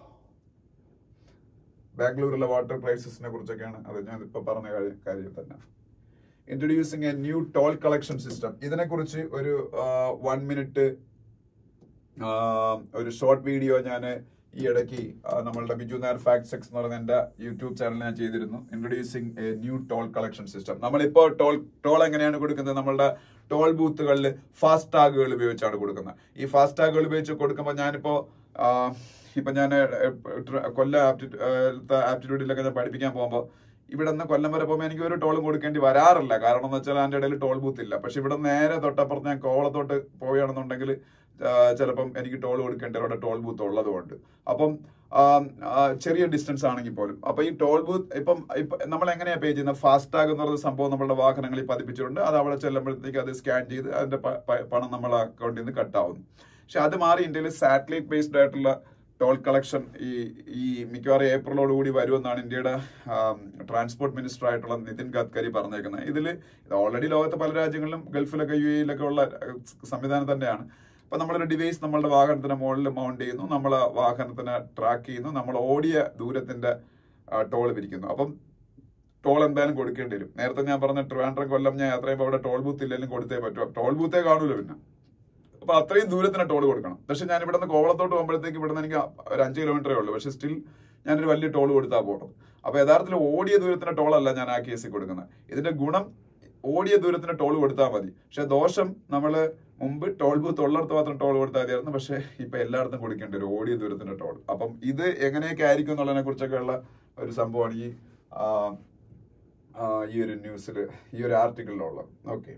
ബാംഗ്ലൂരിലെ വാട്ടർ ക്രൈസിസിനെ കുറിച്ചൊക്കെയാണ് അത് ഞാൻ ഇപ്പൊ പറഞ്ഞ കാര്യം കാര്യം തന്നെ introducing a new toll collection system ഇതിനെക്കുറിച്ച് ഒരു വൺ മിനിറ്റ് ഒരു ഷോർട്ട് വീഡിയോ ഞാൻ ഈ ഇടയ്ക്ക് ആ, നമ്മളുടെ ബിജു നായർ ഫാക്ട് സെക്സ് എന്ന് പറയുന്ന എന്റെ യൂട്യൂബ് ചാനൽ ഞാൻ ചെയ്തിരുന്നു introducing a new toll collection system നമ്മളിപ്പോ ടോൾ ടോൾ എങ്ങനെയാണ് കൊടുക്കുന്നത് നമ്മളുടെ ടോൾ ബൂത്തുകളിൽ ഫാസ്റ്റ് ടാഗുകൾ ഉപയോഗിച്ചാണ് കൊടുക്കുന്നത് ഈ ഫാസ്റ്റ് ടാഗുകൾ ഉപയോഗിച്ച് കൊടുക്കുമ്പോൾ ഞാനിപ്പോ ആ, ഇപ്പൊ ഞാൻ കൊല്ല ആപ്റ്റിറ്റ്യൂഡിലൊക്കെ ഞാൻ പഠിപ്പിക്കാൻ പോകുമ്പോൾ ഇവിടെ നിന്ന് കൊല്ലം വരെ പോകുമ്പോൾ എനിക്ക് ഒരു ടോളും കൊടുക്കേണ്ടി വരാറില്ല കാരണം എന്ന് വെച്ചാൽ അതിന്റെ ഇടയിൽ ടോൾ ബൂത്ത് ഇല്ല പക്ഷെ ഇവിടെ നേരെ തൊട്ടപ്പുറത്ത് ഞാൻ കോവളത്തോട്ട് പോവുകയാണെന്നുണ്ടെങ്കിൽ ചിലപ്പം എനിക്ക് ടോൾ കൊടുക്കേണ്ട അവിടെ ടോൾ ബൂത്ത് ഉള്ളതുകൊണ്ട് അപ്പം ആ, ആ, ചെറിയ ഡിസ്റ്റൻസ് ആണെങ്കിൽ പോലും അപ്പൊ ഈ ടോൾ ബൂത്ത് ഇപ്പം ഇപ്പൊ നമ്മൾ എങ്ങനെയാ പേ ചെയ്യുന്നത് ഫാസ്റ്റ് ടാഗ് എന്ന് പറയുന്ന സംഭവം നമ്മുടെ വാഹനങ്ങളിൽ പതിപ്പിച്ചിട്ടുണ്ട് അത് അവിടെ ചെല്ലുമ്പോഴത്തേക്ക് അത് സ്കാൻ ചെയ്ത് അതിന്റെ പ- പ- പണം നമ്മളെ അക്കൗണ്ടിൽ നിന്ന് കട്ടാവുന്നു പക്ഷെ അത് മാറി ഇന്ത്യയിൽ സാറ്റലൈറ്റ് ബേസ്ഡ് ആയിട്ടുള്ള ടോൾ കളക്ഷൻ ഈ ഈ മിക്കവാറും ഏപ്രിലോട് കൂടി വരുമെന്നാണ് ഇന്ത്യയുടെ ട്രാൻസ്പോർട്ട് മിനിസ്റ്റർ ആയിട്ടുള്ള നിതിൻ ഗഡ്കരി പറഞ്ഞേക്കുന്നത് ഇതിൽ ഇത് ഓൾറെഡി ലോകത്തെ പല രാജ്യങ്ങളിലും ഗൾഫിലൊക്കെ യു എയിലൊക്കെ ഉള്ള അഹ്, സംവിധാനം തന്നെയാണ് അപ്പൊ നമ്മളൊരു ഡിവൈസ് നമ്മളുടെ വാഹനത്തിന് മുകളിൽ മൗണ്ട് ചെയ്യുന്നു നമ്മൾ വാഹനത്തിനെ ട്രാക്ക് ചെയ്യുന്നു നമ്മൾ ഓടിയ ദൂരത്തിന്റെ ടോൾ പിരിക്കുന്നു അപ്പം ടോൾ എന്തായാലും കൊടുക്കേണ്ടി വരും നേരത്തെ ഞാൻ പറഞ്ഞ ട്രിവാൻഡ്രം കൊല്ലം ഞാൻ യാത്ര ചെയ്യുമ്പോൾ അവിടെ ടോൾ ബൂത്ത് ഇല്ലെങ്കിലും കൊടുത്തേ പറ്റൂ ടോൾ ബൂത്തേ കാണൂല പിന്നെ അപ്പൊ അത്രയും ദൂരത്തിന് ടോൾ കൊടുക്കണം പക്ഷെ ഞാൻ ഇവിടെ നിന്ന് കോവളത്തോട്ട് പോകുമ്പോഴത്തേക്ക് ഇവിടെ നിന്ന് എനിക്ക് ഒരു അഞ്ച് കിലോമീറ്ററേ ഉള്ളൂ പക്ഷെ സ്റ്റിൽ ഞാനൊരു വലിയ ടോൾ കൊടുത്താൽ പോകണം അപ്പൊ യഥാർത്ഥത്തിൽ ഓടിയ ദൂരത്തിന് ടോളല്ല ഞാൻ ആ കേസിൽ കൊടുക്കുന്നത് ഇതിന്റെ ഗുണം ഓടിയ ദൂരത്തിന് ടോൾ കൊടുത്താൽ മതി പക്ഷെ ദോഷം നമ്മള് മുമ്പ് ടോൾ ബൂത്ത് ഉള്ളിടത്ത് മാത്രം ടോൾ കൊടുത്താൽ മതിയായിരുന്നു പക്ഷെ ഇപ്പൊ എല്ലായിടത്തും കൊടുക്കേണ്ടി വരും ഓടിയ ദൂരത്തിന്റെ ടോൾ അപ്പം ഇത് എങ്ങനെയൊക്കെ ആയിരിക്കും എന്നുള്ളതിനെ കുറിച്ചൊക്കെ ഉള്ള ഒരു സംഭവമാണ് ഈ ആ, ആ, ഈ ഒരു ന്യൂസിൽ ഈ ഒരു ആർട്ടിക്കിളിലുള്ളത് ഓക്കെ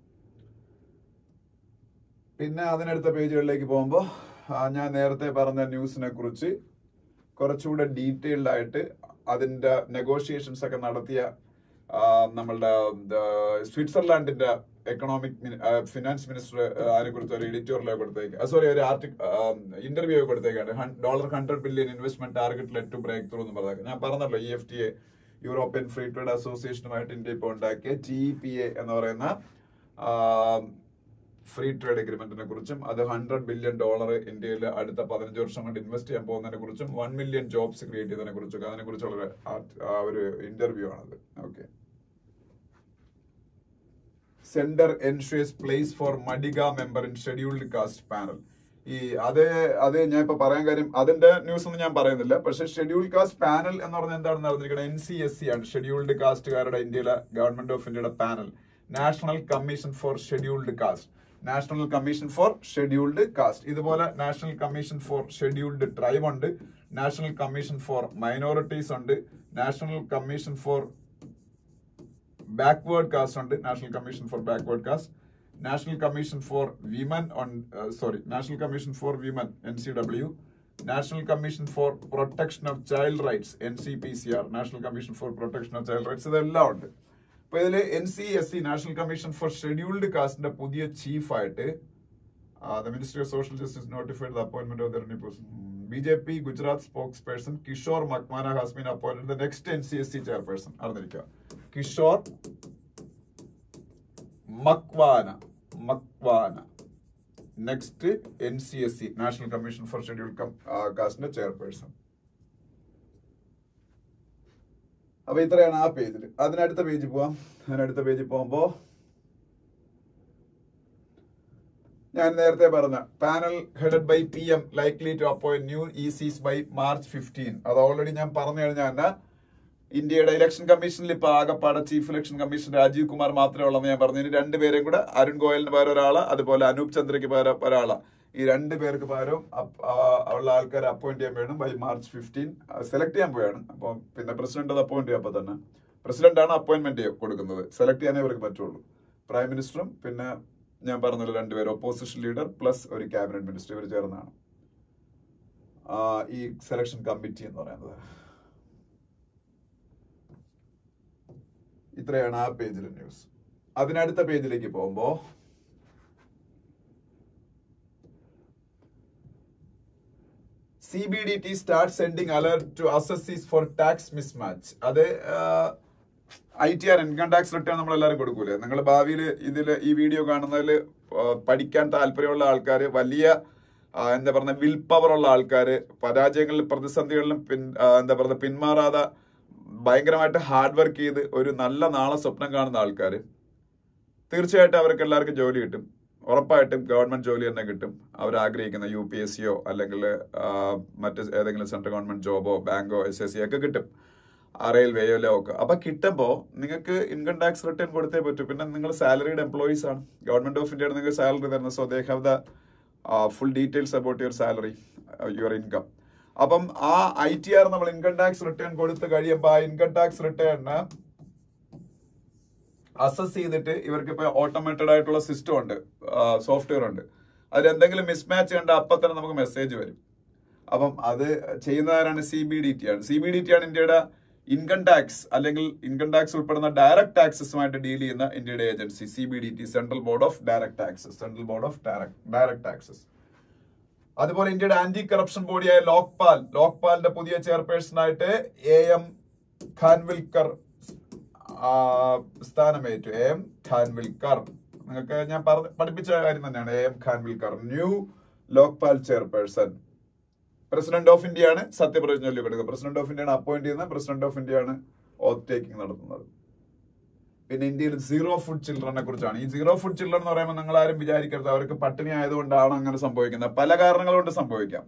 പിന്നെ അതിനടുത്ത പേജുകളിലേക്ക് പോകുമ്പോൾ ഞാൻ നേരത്തെ പറഞ്ഞ ന്യൂസിനെ കുറിച്ച് കുറച്ചുകൂടെ ഡീറ്റെയിൽഡ് ആയിട്ട് അതിന്റെ നെഗോഷിയേഷൻസ് ഒക്കെ നടത്തിയ ആ, നമ്മളുടെ ആ, സ്വിറ്റ്സർലാൻഡിന്റെ എക്കണോമിക് ഫിനാൻസ് മിനിസ്റ്റർ അതിനെ കുറിച്ച് ഒരു എഡിറ്റോറിയൽ കൊടുത്തേക്ക് സോറി ഒരു ആർട്ടിക് ഇന്റർവ്യൂ കൊടുത്തേക്കാണ് dollar hundred billion investment target let to break through എന്ന് പറഞ്ഞേക്കാം ഞാൻ പറഞ്ഞല്ലോ E F T A European free trade അസോസിയേഷനുമായിട്ട് ഇന്ത്യ ഇപ്പോൾ ഉണ്ടാക്കിയ ജി പി എ എന്ന് പറയുന്ന ഫ്രീ ട്രേഡ് അഗ്രിമെന്റിനെ കുറിച്ചും അത് ഹൺഡ്രഡ് ബില്യൺ ഡോളർ ഇന്ത്യയിൽ അടുത്ത പതിനഞ്ച് വർഷം കൊണ്ട് ഇൻവെസ്റ്റ് ചെയ്യാൻ പോകുന്നതിനെ കുറിച്ചും വൺ മില്യൺ ജോബ്സ് ക്രിയേറ്റ് ചെയ്തതിനെ കുറിച്ചൊക്കെ അതിനെ കുറിച്ചുള്ള ഒരു ആർട്ട്- ആ ഒരു ഇന്റർവ്യൂ ആണത് okay centre ensures place for Madiga member in scheduled caste panel ഈ അത് അത് ഞാൻ ഇപ്പൊ പറയാൻ കാര്യം അതിന്റെ ന്യൂസ് ഒന്നും ഞാൻ പറയുന്നില്ല പക്ഷെ ഷെഡ്യൂൾഡ് കാസ്റ്റ് പാനൽ എന്ന് പറഞ്ഞാൽ എന്താണ് നടന്നിരിക്കുന്നത് എൻ സി എസ് സി ആണ് ഷെഡ്യൂൾഡ് കാസ്റ്റുകാരുടെ ഇന്ത്യയിലെ ഗവൺമെന്റ് ഓഫ് ഇന്ത്യയുടെ panel national commission for scheduled caste national commission for scheduled caste ഇതുപോലെ national commission for scheduled tribe ഉണ്ട് നാഷണൽ കമ്മീഷൻ ഫോർ മൈനോറിറ്റീസ് ഉണ്ട് national commission for backward caste ഉണ്ട് national commission for backward caste national commission for women on sorry national commission for women N C W national commission for protection of child rights N C P C R national commission for protection of child rights ഇതെല്ലാം ഉണ്ട് അപ്പൊ ഇതില് N C S C national commission for scheduled കാസ്റ്റിന്റെ പുതിയ ചീഫായിട്ട് the ministry of social justice notified the appointment of the person B J P Gujarat spokesperson Kishore Makwana has been appointed the next N C S C chairperson അറിഞ്ഞിരിക്കുക Kishore Makwana Makwana next N C S C national commission for schedule കാസ്റ്റിന്റെ chairperson അപ്പൊ ഇത്രയാണ് ആ പേജിൽ അതിനടുത്ത പേജിൽ പോവാം അതിനടുത്ത പേജിൽ പോകുമ്പോ ഞാൻ നേരത്തെ പറഞ്ഞ panel headed by P M likely to appoint new E Cs by March fifteen അത് ഓൾറെഡി ഞാൻ പറഞ്ഞു കഴിഞ്ഞാൽ ഇന്ത്യയുടെ ഇലക്ഷൻ കമ്മീഷനിൽ ഇപ്പൊ ആകപ്പാടെ chief election commission Rajiv Kumar മാത്രമേ ഉള്ളൂ ഞാൻ പറഞ്ഞു ഇനി രണ്ടുപേരെയും കൂടെ അരുൺ ഗോയലിന് പകരം ഒരാള് അതുപോലെ അനൂപ് ചന്ദ്രയ്ക്ക് പകരം ഒരാള് ഈ രണ്ട് പേർക്ക് പകരം അപ്പ്- ആ, ഉള്ള ആൾക്കാരെ അപ്പോയിന്റ് ചെയ്യാൻ വേണം ബൈ മാർച്ച് ഫിഫ്റ്റീൻ സെലക്ട് ചെയ്യാൻ പോയാണ് അപ്പൊ പിന്നെ പ്രസിഡന്റ് അത് അപ്പോയിന്റ് ചെയ്യാൻ അപ്പൊ തന്നെ പ്രസിഡന്റ് ആണ് അപ്പോയിന്റ്മെന്റ് കൊടുക്കുന്നത് സെലക്ട് ചെയ്യാനേ ഇവർക്ക് പറ്റുള്ളൂ പ്രൈം മിനിസ്റ്ററും പിന്നെ ഞാൻ പറഞ്ഞല്ലോ രണ്ടുപേരും ഒപ്പോസിഷൻ ലീഡർ പ്ലസ് ഒരു ക്യാബിനറ്റ് മിനിസ്റ്റർ ഇവർ ചേർന്നാണ് ആ, ഈ സെലക്ഷൻ കമ്മിറ്റി എന്ന് പറയുന്നത് ഇത്രയാണ് ആ പേജിലെ ന്യൂസ് അതിനടുത്ത പേജിലേക്ക് പോകുമ്പോ C B D T start sending alert to assessees for tax mismatch അത് I T R income tax return നമ്മൾ എല്ലാവരും കൊടുക്കൂലേ നിങ്ങൾ ഭാവിയിൽ ഇതിൽ ഈ വീഡിയോ കാണുന്നതിൽ പഠിക്കാൻ താല്പര്യമുള്ള ആൾക്കാർ വലിയ ആ, എന്താ പറയുക വിൽ പവർ ഉള്ള ആൾക്കാർ പരാജയങ്ങളിലും പ്രതിസന്ധികളിലും പിൻ ആ, എന്താ പറയുക പിന്മാറാതെ ഭയങ്കരമായിട്ട് ഹാർഡ് വർക്ക് ചെയ്ത് ഒരു നല്ല നാളെ സ്വപ്നം കാണുന്ന ആൾക്കാർ തീർച്ചയായിട്ടും അവർക്ക് എല്ലാവർക്കും ജോലി കിട്ടും ഉറപ്പായിട്ടും ഗവൺമെന്റ് ജോലി തന്നെ കിട്ടും അവർ ആഗ്രഹിക്കുന്ന യു പി എസ് സിയോ അല്ലെങ്കിൽ ആ, മറ്റ് ഏതെങ്കിലും സെൻട്രൽ ഗവൺമെന്റ് ജോബോ ബാങ്കോ എസ് എസ് സി ഒക്കെ കിട്ടും ആ റെയിൽവേയോ ഒക്കെ അപ്പൊ കിട്ടുമ്പോ നിങ്ങൾക്ക് ഇൻകം ടാക്സ് റിട്ടേൺ കൊടുത്തേ പറ്റൂ പിന്നെ നിങ്ങൾ സാലറിയുടെ എംപ്ലോയീസ് ആണ് ഗവൺമെന്റ് ഓഫ് ഇന്ത്യയുടെ നിങ്ങൾക്ക് സാലറി തരുന്നത് so they have the full details about your salary your income അപ്പം ആ ഐ ടി ആർ നമ്മൾ ഇൻകം ടാക്സ് റിട്ടേൺ കൊടുത്ത് കഴിയുമ്പോൾ ആ ഇൻകം ടാക്സ് റിട്ടേണിന് അസസ് ചെയ്തിട്ട് ഇവർക്ക് ഇപ്പൊ ഓട്ടോമേറ്റഡ് ആയിട്ടുള്ള സിസ്റ്റം ഉണ്ട് സോഫ്റ്റ്വെയർ ഉണ്ട് അതിൽ എന്തെങ്കിലും മിസ്മാച്ച് കണ്ട അപ്പൊ തന്നെ നമുക്ക് മെസ്സേജ് വരും അപ്പം അത് ചെയ്യുന്നതാരാണ് സി ബി ഡി ടി ആണ് സി ബി ഡി ടി ആണ് ഇന്ത്യയുടെ ഇൻകം ടാക്സ് അല്ലെങ്കിൽ ഇൻകം ടാക്സ് ഉൾപ്പെടുന്ന ഡയറക്ട് ടാക്സസുമായിട്ട് ഡീൽ ചെയ്യുന്ന ഇന്ത്യയുടെ agency C B D T central board of direct taxes central board of direct taxes അതുപോലെ ഇന്ത്യയുടെ ആന്റി കറപ്ഷൻ ബോഡിയായ ലോക്പാൽ ലോക്പാലിന്റെ പുതിയ ചെയർപേഴ്സൺ ആയിട്ട് എ എം ഖാൻവിൽക്കർ ആ, സ്ഥാനമേറ്റു എ എം ഖാൻവിൽക്കർ നിങ്ങൾക്ക് ഞാൻ പറഞ്ഞ പഠിപ്പിച്ച കാര്യം തന്നെയാണ് A M Khanwilkar new Lokpal chairperson president of India ആണ് സത്യപ്രതിജ്ഞ ചൊല്ലിക്കൊടുക്കുക പ്രസിഡന്റ് ഓഫ് ഇന്ത്യ ആണ് അപ്പോയിന്റ് ചെയ്യുന്നത് പ്രസിഡന്റ് ഓഫ് ഇന്ത്യ ആണ് ഓത്ത് ടേക്കിംഗ് നടത്തുന്നത് പിന്നെ ഇന്ത്യയിൽ സീറോ ഫുഡ് ചിൽഡ്രനെ കുറിച്ചാണ് ഈ സീറോ ഫുഡ് ചിൽഡ്രൻ എന്ന് പറയുമ്പോൾ നിങ്ങൾ ആരും വിചാരിക്കരുത് അവർക്ക് പട്ടിണി ആയതുകൊണ്ടാണ് അങ്ങനെ സംഭവിക്കുന്നത് പല കാരണങ്ങൾ കൊണ്ട് സംഭവിക്കാം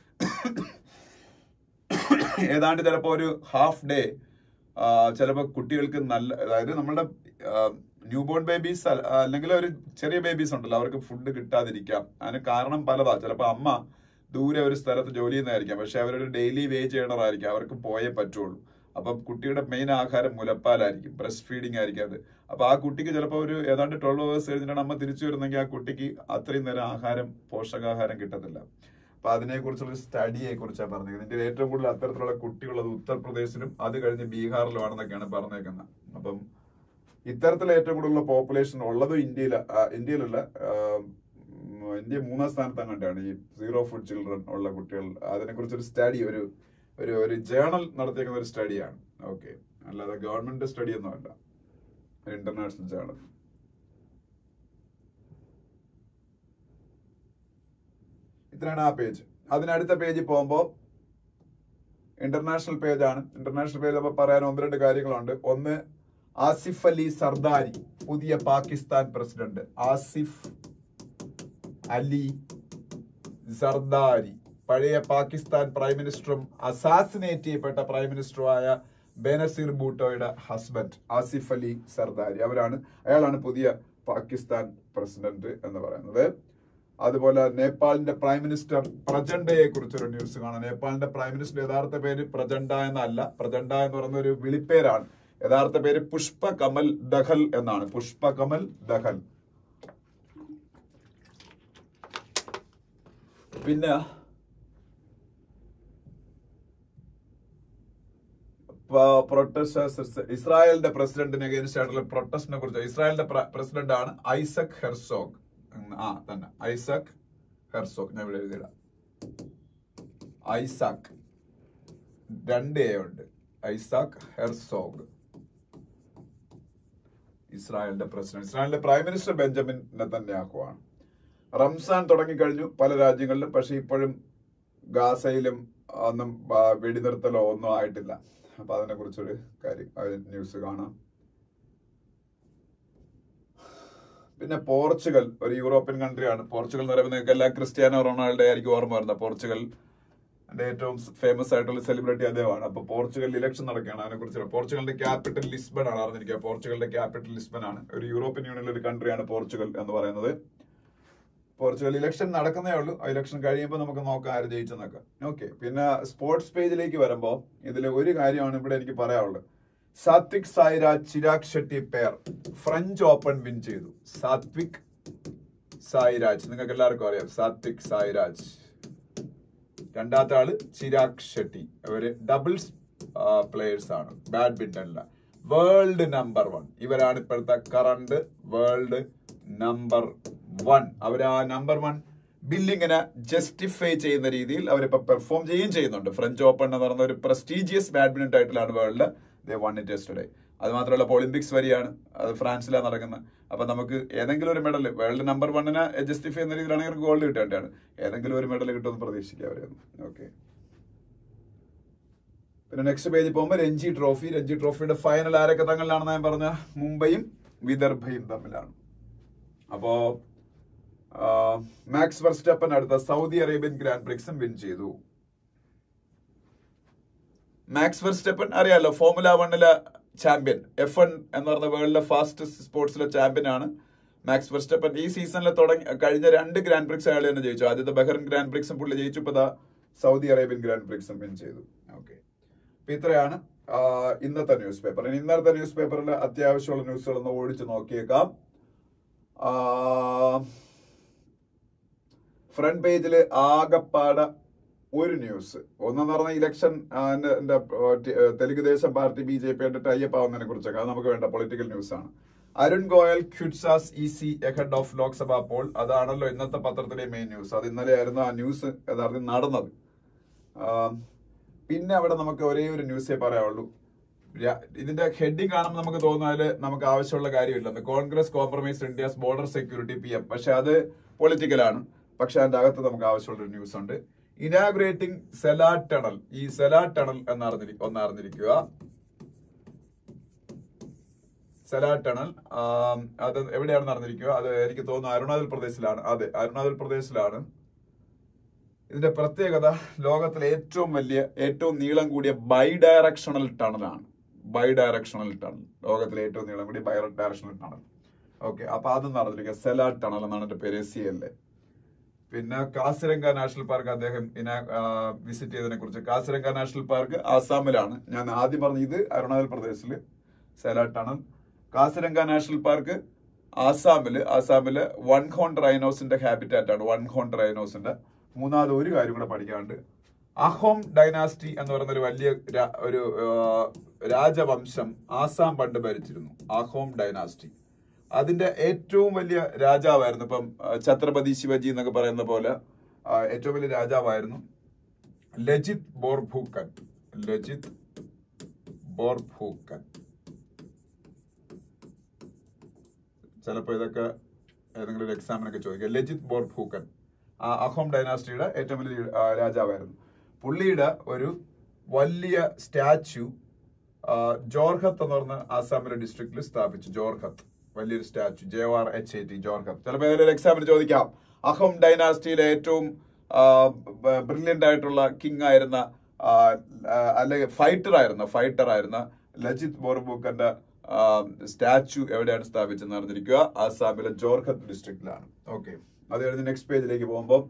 ഏതാണ്ട് ചിലപ്പോ ഒരു ഹാഫ് ഡേ ചിലപ്പോൾ കുട്ടികൾക്ക് നല്ല അതായത് നമ്മുടെ ന്യൂ ബോൺ ബേബീസ് അല്ലെങ്കിൽ ഒരു ചെറിയ ബേബീസ് ഉണ്ടല്ലോ അവർക്ക് ഫുഡ് കിട്ടാതിരിക്കാം അതിന് കാരണം പലതാ ചിലപ്പോൾ അമ്മ ദൂരെ ഒരു സ്ഥലത്ത് ജോലി ചെയ്യുന്നതായിരിക്കാം പക്ഷെ അവരൊരു ഡെയിലി വേജ് ചെയ്യണതായിരിക്കും അവർക്ക് പോയേ പറ്റുള്ളൂ അപ്പം കുട്ടിയുടെ മെയിൻ ആഹാരം മുലപ്പാലായിരിക്കും ബ്രസ്റ്റ് ഫീഡിങ് ആയിരിക്കും അത് അപ്പൊ ആ കുട്ടിക്ക് ചിലപ്പോൾ ഒരു ഏതാണ്ട് ട്വൽവ് അവേഴ്സ് കഴിഞ്ഞിട്ടാണ് അമ്മ തിരിച്ചു വരുന്നെങ്കിൽ ആ കുട്ടിക്ക് അത്രയും നേരം ആഹാരം പോഷകാഹാരം കിട്ടത്തില്ല അപ്പൊ അതിനെ കുറിച്ചുള്ള സ്റ്റഡിയെ കുറിച്ചാണ് പറഞ്ഞത് ഇന്ത്യയിൽ ഏറ്റവും കൂടുതൽ അത്തരത്തിലുള്ള കുട്ടികളുള്ളത് ഉത്തർപ്രദേശിലും അത് കഴിഞ്ഞ് ബീഹാറിലുമാണെന്നൊക്കെയാണ് പറഞ്ഞേക്കുന്നത് അപ്പം ഇത്തരത്തിൽ ഏറ്റവും കൂടുതലുള്ള പോപ്പുലേഷൻ ഉള്ളത് ഇന്ത്യയിൽ ഇന്ത്യയിലുള്ള ആ, ഉം, ഇന്ത്യ മൂന്നാം സ്ഥാനത്ത് അങ്ങോട്ടാണ് ഈ സീറോ ഫുഡ് ചിൽഡ്രൻ ഉള്ള കുട്ടികൾ അതിനെ കുറിച്ചൊരു സ്റ്റഡി ഒരു ഒരു ഒരു ജേണൽ നടത്തിയേക്കുന്ന ഒരു സ്റ്റഡിയാണ് ഓക്കെ അല്ലാതെ ഗവൺമെന്റ് സ്റ്റഡി ഒന്നുമല്ല ഇന്റർനാഷണൽ ജേണൽ ഇത്രയാണ് ആ പേജ് അതിനടുത്ത പേജിൽ പോകുമ്പോൾ ഇന്റർനാഷണൽ പേജ് ആണ് ഇന്റർനാഷണൽ പേജ് അപ്പോൾ പറയാൻ ഒന്ന് രണ്ട് കാര്യങ്ങളുണ്ട് ഒന്ന് ആസിഫ് അലി സർദാരി പുതിയ പാകിസ്ഥാൻ പ്രസിഡന്റ് ആസിഫ് അലി സർദാരി പഴയ പാകിസ്ഥാൻ പ്രൈം മിനിസ്റ്ററും അസാസിനേറ്റ് ചെയ്യപ്പെട്ട പ്രൈം മിനിസ്റ്ററുമായ ബേനസീർ ഭൂട്ടോയുടെ ഹസ്ബൻഡ് ആസിഫ് അലി സർദാരി അവരാണ് അയാളാണ് പുതിയ പാകിസ്ഥാൻ പ്രസിഡന്റ് എന്ന് പറയുന്നത് അതുപോലെ നേപ്പാളിന്റെ പ്രൈം മിനിസ്റ്റർ പ്രചണ്ഡയെ കുറിച്ചൊരു ന്യൂസ് കാണാം നേപ്പാളിന്റെ പ്രൈം മിനിസ്റ്റർ യഥാർത്ഥ പേര് പ്രചണ്ഡ എന്നല്ല പ്രചണ്ഡ എന്ന് പറയുന്ന ഒരു വിളിപ്പേരാണ് യഥാർത്ഥ പേര് പുഷ്പ കമൽ ദഹൽ എന്നാണ് പുഷ്പ കമൽ ദഹൽ പിന്നെ പ്രൊട്ടസ്റ്റ് ഇസ്രായേലിന്റെ പ്രസിഡന്റിന് അഗേൻസ്റ്റ് ആയിട്ടുള്ള പ്രൊട്ടസ്റ്റിനെ കുറിച്ച് ഇസ്രായേലിന്റെ പ്രസിഡന്റ് ആണ് ഐസക് ഹെർസോഗ് ഉം, ആ തന്നെ ഐസക് ഹെർസോഗ് ഞാൻ ഇവിടെ എഴുതിയിടാം ഐസാക് രണ്ട് എ ഉണ്ട് ഐസാക് ഹെർസോഗ് ഇസ്രായേലിന്റെ പ്രസിഡന്റ് ഇസ്രായേലിന്റെ പ്രൈം മിനിസ്റ്റർ ബെഞ്ചമിൻ നെതന്യാഹുവാണ് റംസാൻ തുടങ്ങിക്കഴിഞ്ഞു പല രാജ്യങ്ങളിലും പക്ഷെ ഇപ്പോഴും ഗാസയിലും ഒന്നും ആ, വെടിനിർത്തലോ ഒന്നും ആയിട്ടില്ല അപ്പൊ അതിനെ കുറിച്ചൊരു കാര്യം ന്യൂസ് കാണാം പിന്നെ പോർച്ചുഗൽ ഒരു യൂറോപ്യൻ കൺട്രിയാണ് പോർച്ചുഗൽ എന്ന് പറയുമ്പോൾ നിങ്ങൾക്ക് എല്ലാ ക്രിസ്ത്യാനോ റൊണാൾഡോ ആയിരിക്കും ഓർമ്മ വരുന്നത് പോർച്ചുഗൽ അതിന്റെ ഏറ്റവും ഫേമസ് ആയിട്ടുള്ള സെലിബ്രിറ്റി അദ്ദേഹമാണ് അപ്പൊ പോർച്ചുഗൽ ഇലക്ഷൻ നടക്കുകയാണ് അതിനെ കുറിച്ച് പോർച്ചുഗലിന്റെ ക്യാപിറ്റൽ ലിസ്ബൺ ആണ് അറിഞ്ഞിരിക്കുക പോർച്ചുഗലിന്റെ ക്യാപിറ്റൽ ലിസ്ബൺ ആണ് ഒരു യൂറോപ്യൻ യൂണിയനിലെ ഒരു കൺട്രിയാണ് പോർച്ചുഗൽ എന്ന് പറയുന്നത് പോർച്ചുഗൽ ഇലക്ഷൻ നടക്കുന്നേ ഉള്ളൂ ആ ഇലക്ഷൻ കഴിയുമ്പോൾ നമുക്ക് നോക്കാം ആര് ജയിച്ചെന്നൊക്കെ ഓക്കെ പിന്നെ സ്പോർട്സ് പേജിലേക്ക് വരുമ്പോൾ ഇതിൽ ഒരു കാര്യമാണ് ഇവിടെ എനിക്ക് പറയാനുള്ളത് Satwik Sairaj Chirag Shetty pair French Open win ചെയ്തു സാത്വിക് സായിരാജ് നിങ്ങൾക്ക് എല്ലാവർക്കും അറിയാം സാത്വിക് സായിരാജ് രണ്ടാമത്തെ ആള് ചിരാഗ് ഷെട്ടി അവര് ഡബിൾസ് പ്ലേയേഴ്സ് ആണ് ബാഡ്മിന്റണില് വേൾഡ് നമ്പർ വൺ ഇവരാണ് ഇപ്പോഴത്തെ കറണ്ട് വേൾഡ് നമ്പർ വൺ അവർ ആ നമ്പർ വൺ ബില്ലിങ്ങിനെ ജസ്റ്റിഫൈ ചെയ്യുന്ന രീതിയിൽ അവരിപ്പോ പെർഫോം ചെയ്യുകയും ചെയ്യുന്നുണ്ട് ഫ്രഞ്ച് ഓപ്പൺ എന്ന് പറയുന്ന ഒരു പ്രസ്റ്റീജിയസ് ബാഡ്മിന്റൺ ടൈറ്റിലാണ് world they won it yesterday അത് മാത്രമല്ല ഇപ്പോൾ ഒളിമ്പിക്സ് വരികയാണ് അത് ഫ്രാൻസിലാണ് നടക്കുന്നത് അപ്പൊ നമുക്ക് ഏതെങ്കിലും ഒരു മെഡൽ വേൾഡ് നമ്പർ വണ്ണിനെ ജസ്റ്റിഫൈ ചെയ്യുന്ന രീതിയിലാണെങ്കിൽ ഗോൾഡ് കിട്ടേണ്ടതാണ് ഏതെങ്കിലും ഒരു മെഡൽ കിട്ടുമെന്ന് പ്രതീക്ഷിക്കുക അവരൊന്നും ഓക്കെ പിന്നെ നെക്സ്റ്റ് പേജിൽ പോകുമ്പോൾ രഞ്ജി ട്രോഫി രഞ്ജി ട്രോഫിയുടെ ഫൈനൽ ആരൊക്കെ തങ്ങളിലാണെന്ന് ഞാൻ പറഞ്ഞ മുംബൈയും വിദർഭയും തമ്മിലാണ് അപ്പോ മാക്സ് വെർസ്റ്റപ്പൻ അടുത്ത സൗദി അറേബ്യൻ ഗ്രാൻഡ് പ്രിക്സും വിൻ ചെയ്തു മാക്സ് വെർസ്റ്റപ്പൻ അറിയാലോ ഫോർമുല വണ്ണിലെ ചാമ്പ്യൻ എഫ് വൺ എന്ന് പറഞ്ഞ വേൾഡിലെ ഫാസ്റ്റസ്റ്റ് സ്പോർട്സിലെ ചാമ്പ്യൻ ആണ് മാക്സ് വെർസ്റ്റപ്പൻ ഈ സീസണിൽ തുടങ്ങി കഴിഞ്ഞ രണ്ട് ഗ്രാൻഡ് പ്രിക്സ് അയാൾ തന്നെ ജയിച്ചു ആദ്യത്തെ ബഹ്റിൻ ഗ്രാൻഡ് പ്രിക്സും പുള്ളി ജയിച്ചു ഇപ്പൊ ദാ സൗദി അറേബ്യൻ ഗ്രാൻഡ് പ്രിക്സും വിൻ ചെയ്തു ഓക്കെ അപ്പൊ ഇത്രയാണ് ആ, ഇന്നത്തെ ന്യൂസ് പേപ്പർ ഇനി ഇന്നത്തെ ന്യൂസ് പേപ്പറിൽ അത്യാവശ്യമുള്ള ന്യൂസുകൾ ഒന്ന് ഓടിച്ച് നോക്കിയേക്കാം ഫ്രണ്ട് പേജിൽ ആകപ്പാടെ ഒരു ന്യൂസ് ഒന്നെന്ന് പറഞ്ഞ ഇലക്ഷൻ എന്റെ Telugu Desam party B J പിയുടെ ടൈപ്പ് ആവുന്നതിനെ കുറിച്ചൊക്കെ അത് നമുക്ക് വേണ്ട പൊളിറ്റിക്കൽ ന്യൂസ് ആണ് Arun Goel quits as E C ahead of Lok Sabha poll അതാണല്ലോ ഇന്നത്തെ പത്രത്തിലെ മെയിൻ ന്യൂസ് അത് ഇന്നലെ ആയിരുന്നു ആ ന്യൂസ് യഥാർത്ഥത്തിൽ നടന്നത് ആ, പിന്നെ അവിടെ നമുക്ക് ഒരേ ഒരു ന്യൂസേ പറയാവുള്ളൂ രാ- ഇതിന്റെ ഹെഡിങ് കാണുമ്പോൾ നമുക്ക് തോന്നുന്നത് നമുക്ക് ആവശ്യമുള്ള കാര്യമില്ല Congress compromise India's border security P M പക്ഷെ അത് പൊളിറ്റിക്കൽ ആണ് പക്ഷെ അതിന്റെ അകത്ത് നമുക്ക് ആവശ്യമുള്ള ഒരു ന്യൂസ് ഉണ്ട് ഇനാഗ്രേറ്റിംഗ് സെലാ ടണൽ ഈ സെലാ ടണൽ എന്ന് അറിഞ്ഞിരി ഒന്ന് അറിഞ്ഞിരിക്കുക സെലാ ടണൽ ആം, അത് എവിടെയാണെന്ന് അറിഞ്ഞിരിക്കുക അത് എനിക്ക് തോന്നുന്നു അരുണാചൽ പ്രദേശിലാണ് അതെ അരുണാചൽ പ്രദേശിലാണ് ഇതിന്റെ പ്രത്യേകത ലോകത്തിലെ ഏറ്റവും വലിയ ഏറ്റവും നീളം കൂടിയ ബൈ ഡയറക്ഷണൽ ടണലാണ് ബൈ ഡയറക്ഷണൽ ടണൽ ലോകത്തിലെ ഏറ്റവും നീളം കൂടിയ ബൈ ഡയറക്ഷണൽ ടണൽ ഓക്കെ അപ്പൊ അത് നടന്നിരിക്കുക സെലാ ടണൽ എന്നാണ് എന്റെ പേര് സി എൽ എ പിന്നെ കാസിരംഗ നാഷണൽ പാർക്ക് അദ്ദേഹം വിസിറ്റ് ചെയ്തതിനെ കുറിച്ച് കാസിരംഗ നാഷണൽ പാർക്ക് ആസാമിലാണ് ഞാൻ ആദ്യം പറഞ്ഞു ഇത് അരുണാചൽ പ്രദേശിൽ Sela tunnel Kaziranga national park ആസാമില് ആസാമില് വൺ ഹോൺ റൈനോസിന്റെ ഹാബിറ്റാറ്റ് ആണ് വൺ ഹോൺ റൈനോസിന്റെ മൂന്നാമത് ഒരു കാര്യം കൂടെ പഠിക്കാനുണ്ട് അഹോം ഡൈനാസ്റ്റി എന്ന് പറയുന്ന ഒരു വലിയ രാ- ഒരു ആ, രാജവംശം ആസാം പണ്ട് ഭരിച്ചിരുന്നു അഹോം ഡൈനാസ്റ്റി അതിന്റെ ഏറ്റവും വലിയ രാജാവായിരുന്നു ഇപ്പം ആ, ഛത്രപതി ശിവജി എന്നൊക്കെ പറയുന്ന പോലെ ആ, ഏറ്റവും വലിയ രാജാവായിരുന്നു ലജിത് ബോർഭൂക്കൻ ലജിത് ബോർഭൂക്കൻ ചിലപ്പോൾ ഇതൊക്കെ ഏതെങ്കിലും ഒരു എക്സാമിനൊക്കെ ചോദിക്കാം ലജിത് ബോർഭൂക്കൻ ആ അഹോം ഡൈനാസ്റ്റിയുടെ ഏറ്റവും വലിയ ആ, രാജാവായിരുന്നു പുള്ളിയുടെ ഒരു വലിയ സ്റ്റാച്യു ജോർഹത്ത് എന്ന് പറഞ്ഞ ആസാമിലെ ഡിസ്ട്രിക്റ്റിൽ സ്ഥാപിച്ചു ജോർഹത്ത് വലിയൊരു statue J R H A T Jorhat ചിലപ്പോൾ ഏതെങ്കിലും ഒരു എക്സാമിന് ചോദിക്കാം അഹോം ഡൈനാസ്റ്റിയിലെ ഏറ്റവും ബ്രില്യൻ്റ് ആയിട്ടുള്ള കിങ് ആയിരുന്ന ആ, ആ, അല്ലെങ്കിൽ ഫൈറ്റർ ആയിരുന്ന ഫൈറ്റർ ആയിരുന്ന ലജിത് ബോർബൂക്കന്റെ സ്റ്റാച്യു എവിടെയാണ് സ്ഥാപിച്ചെന്ന് അറിഞ്ഞിരിക്കുക ആസാമിലെ ജോർഹത്ത് ഡിസ്ട്രിക്റ്റിലാണ് ഓക്കെ അത് കഴിഞ്ഞ് നെക്സ്റ്റ് പേജിലേക്ക് പോകുമ്പോൾ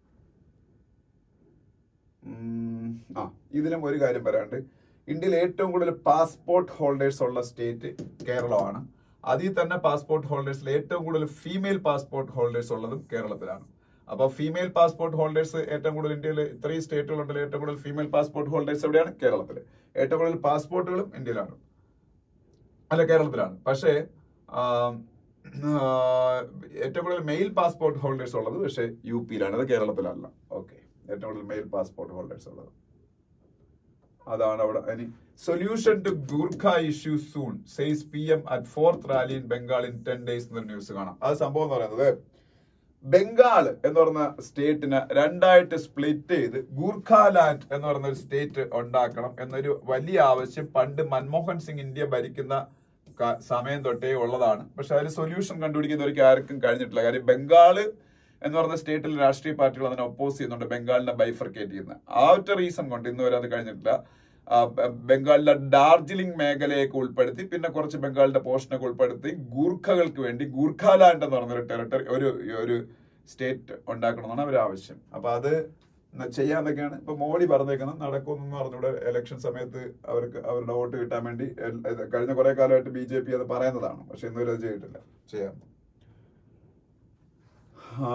ഉം, ആ ഇതിലും ഒരു കാര്യം പറയാണ്ട് ഇന്ത്യയിൽ ഏറ്റവും കൂടുതൽ പാസ്പോർട്ട് ഹോൾഡേഴ്സ് ഉള്ള സ്റ്റേറ്റ് കേരളമാണ് അതിൽ തന്നെ പാസ്പോർട്ട് ഹോൾഡേഴ്സിൽ ഏറ്റവും കൂടുതൽ ഫീമെയിൽ പാസ്പോർട്ട് ഹോൾഡേഴ്സ് ഉള്ളതും കേരളത്തിലാണ് അപ്പൊ ഫീമെയിൽ പാസ്പോർട്ട് ഹോൾഡേഴ്സ് ഏറ്റവും കൂടുതൽ ഇന്ത്യയിൽ ഇത്രയും സ്റ്റേറ്റുകളുണ്ടല്ലോ ഏറ്റവും കൂടുതൽ ഫീമെയിൽ പാസ്പോർട്ട് ഹോൾഡേഴ്സ് എവിടെയാണ് കേരളത്തിൽ ഏറ്റവും കൂടുതൽ പാസ്പോർട്ടുകളും ഇന്ത്യയിലാണ് അല്ല കേരളത്തിലാണ് പക്ഷേ ആം, ആ, ഏറ്റവും കൂടുതൽ മെയിൽ പാസ്പോർട്ട് ഹോൾഡേഴ്സ് ഉള്ളത് പക്ഷേ യു പിയിലാണ് അത് കേരളത്തിലല്ല ഓക്കെ ഏറ്റവും കൂടുതൽ മെയിൽ പാസ്പോർട്ട് ഹോൾഡേഴ്സ് ഉള്ളത് അതാണ് അവിടെ ഇനി solution to Gorkha issue soon says P M at fourth rally in Bengal in ten days എന്നൊരു ന്യൂസ് കാണാം അത് സംഭവം എന്ന് പറയുന്നത് ബംഗാൾ എന്ന് പറഞ്ഞ സ്റ്റേറ്റിനെ രണ്ടായിട്ട് സ്പ്ലിറ്റ് ചെയ്ത് ഗൂർഖാലാൻഡ് എന്ന് പറയുന്ന ഒരു സ്റ്റേറ്റ് ഉണ്ടാക്കണം എന്നൊരു വലിയ ആവശ്യം പണ്ട് മൻമോഹൻ സിംഗ് ഇന്ത്യ ഭരിക്കുന്ന ക- സമയം തൊട്ടേ ഉള്ളതാണ് പക്ഷെ അതിന് സൊല്യൂഷൻ കണ്ടുപിടിക്കുന്നവർക്ക് ആർക്കും കഴിഞ്ഞിട്ടില്ല കാര്യം ബംഗാള് എന്ന് പറയുന്ന സ്റ്റേറ്റിൽ രാഷ്ട്രീയ പാർട്ടികൾ അതിനെ ഒപ്പോസ് ചെയ്യുന്നുണ്ട് ബംഗാളിനെ ബൈഫർക്കേറ്റ് ചെയ്യുന്നത് ആ ഒറ്റ റീസൺ കൊണ്ട് ഇന്ന് വരെ അത് കഴിഞ്ഞിട്ടില്ല ആ, ബ- ബംഗാളിലെ ഡാർജിലിംഗ് മേഖലയൊക്കെ ഉൾപ്പെടുത്തി പിന്നെ കുറച്ച് ബംഗാളിന്റെ പോർഷനൊക്കെ ഉൾപ്പെടുത്തി ഗൂർഖകൾക്ക് വേണ്ടി ഗൂർഖാലാൻഡ് എന്ന് പറഞ്ഞ ഒരു ടെറിട്ടറി ഒരു ഒരു സ്റ്റേറ്റ് ഉണ്ടാക്കണമെന്നാണ് അവർ ആവശ്യം അപ്പൊ അത് ന- ചെയ്യാന്നൊക്കെയാണ് ഇപ്പൊ മോഡി പറഞ്ഞേക്കുന്നത് നടക്കുമെന്ന് പറഞ്ഞൂടെ ഇലക്ഷൻ സമയത്ത് അവർക്ക് അവരുടെ വോട്ട് കിട്ടാൻ വേണ്ടി എൽ- ഇത് കഴിഞ്ഞ കുറെ കാലമായിട്ട് ബി ജെ പി അത് പറയുന്നതാണ് പക്ഷെ ഇന്നുവരെ അത് ചെയ്തിട്ടില്ല ചെയ്യാം ആ,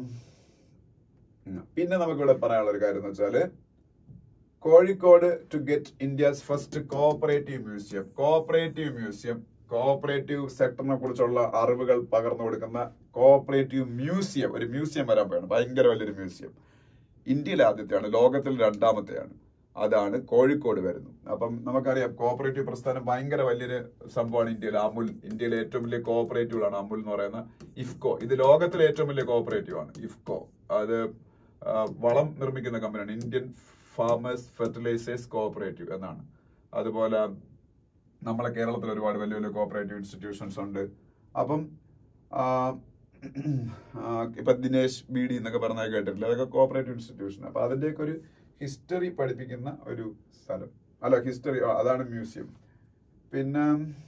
ഉം. പിന്നെ നമുക്കിവിടെ പറയാനുള്ള ഒരു കാര്യം എന്ന് വെച്ചാല് Kozhikode to get India's first cooperative museum cooperative museum cooperative സെക്ടറിനെ കുറിച്ചുള്ള അറിവുകൾ പകർന്നു കൊടുക്കുന്ന കോഓപ്പറേറ്റീവ് മ്യൂസിയം ഒരു മ്യൂസിയം വരാൻ പോയാണ് ഭയങ്കര വലിയൊരു മ്യൂസിയം ഇന്ത്യയിലെ ആദ്യത്തെയാണ് ലോകത്തിൽ രണ്ടാമത്തെയാണ് അതാണ് കോഴിക്കോട് വരുന്നത് അപ്പം നമുക്കറിയാം കോഓപ്പറേറ്റീവ് പ്രസ്ഥാനം ഭയങ്കര വലിയൊരു സംഭവമാണ് ഇന്ത്യയിൽ അമുൽ ഇന്ത്യയിലെ ഏറ്റവും വലിയ കോഓപ്പറേറ്റീവുകളാണ് അമുൽ എന്ന് പറയുന്ന ഇഫ്കോ ഇത് ലോകത്തിലെ ഏറ്റവും വലിയ കോഓപ്പറേറ്റീവ് ആണ് ഇഫ്കോ അത് ആ, വളം നിർമ്മിക്കുന്ന കമ്പനിയാണ് ഇന്ത്യൻ ഫാമേഴ്സ് ഫെർട്ടിലൈസേഴ്സ് കോഓപ്പറേറ്റീവ് എന്നാണ് അതുപോലെ നമ്മളെ കേരളത്തിൽ ഒരുപാട് വലിയ വലിയ കോഓപ്പറേറ്റീവ് ഇൻസ്റ്റിറ്റ്യൂഷൻസ് ഉണ്ട് അപ്പം ആ, ആ, ഇപ്പൊ ദിനേശ് ബി ഡി എന്നൊക്കെ പറഞ്ഞാൽ കേട്ടിട്ടില്ല അതൊക്കെ കോഓപ്പറേറ്റീവ് ഇൻസ്റ്റിറ്റ്യൂഷൻ അപ്പൊ അതിന്റെയൊക്കെ ഒരു ഹിസ്റ്ററി പഠിപ്പിക്കുന്ന ഒരു സ്ഥലം അല്ല ഹിസ്റ്ററി അതാണ് മ്യൂസിയം പിന്നെ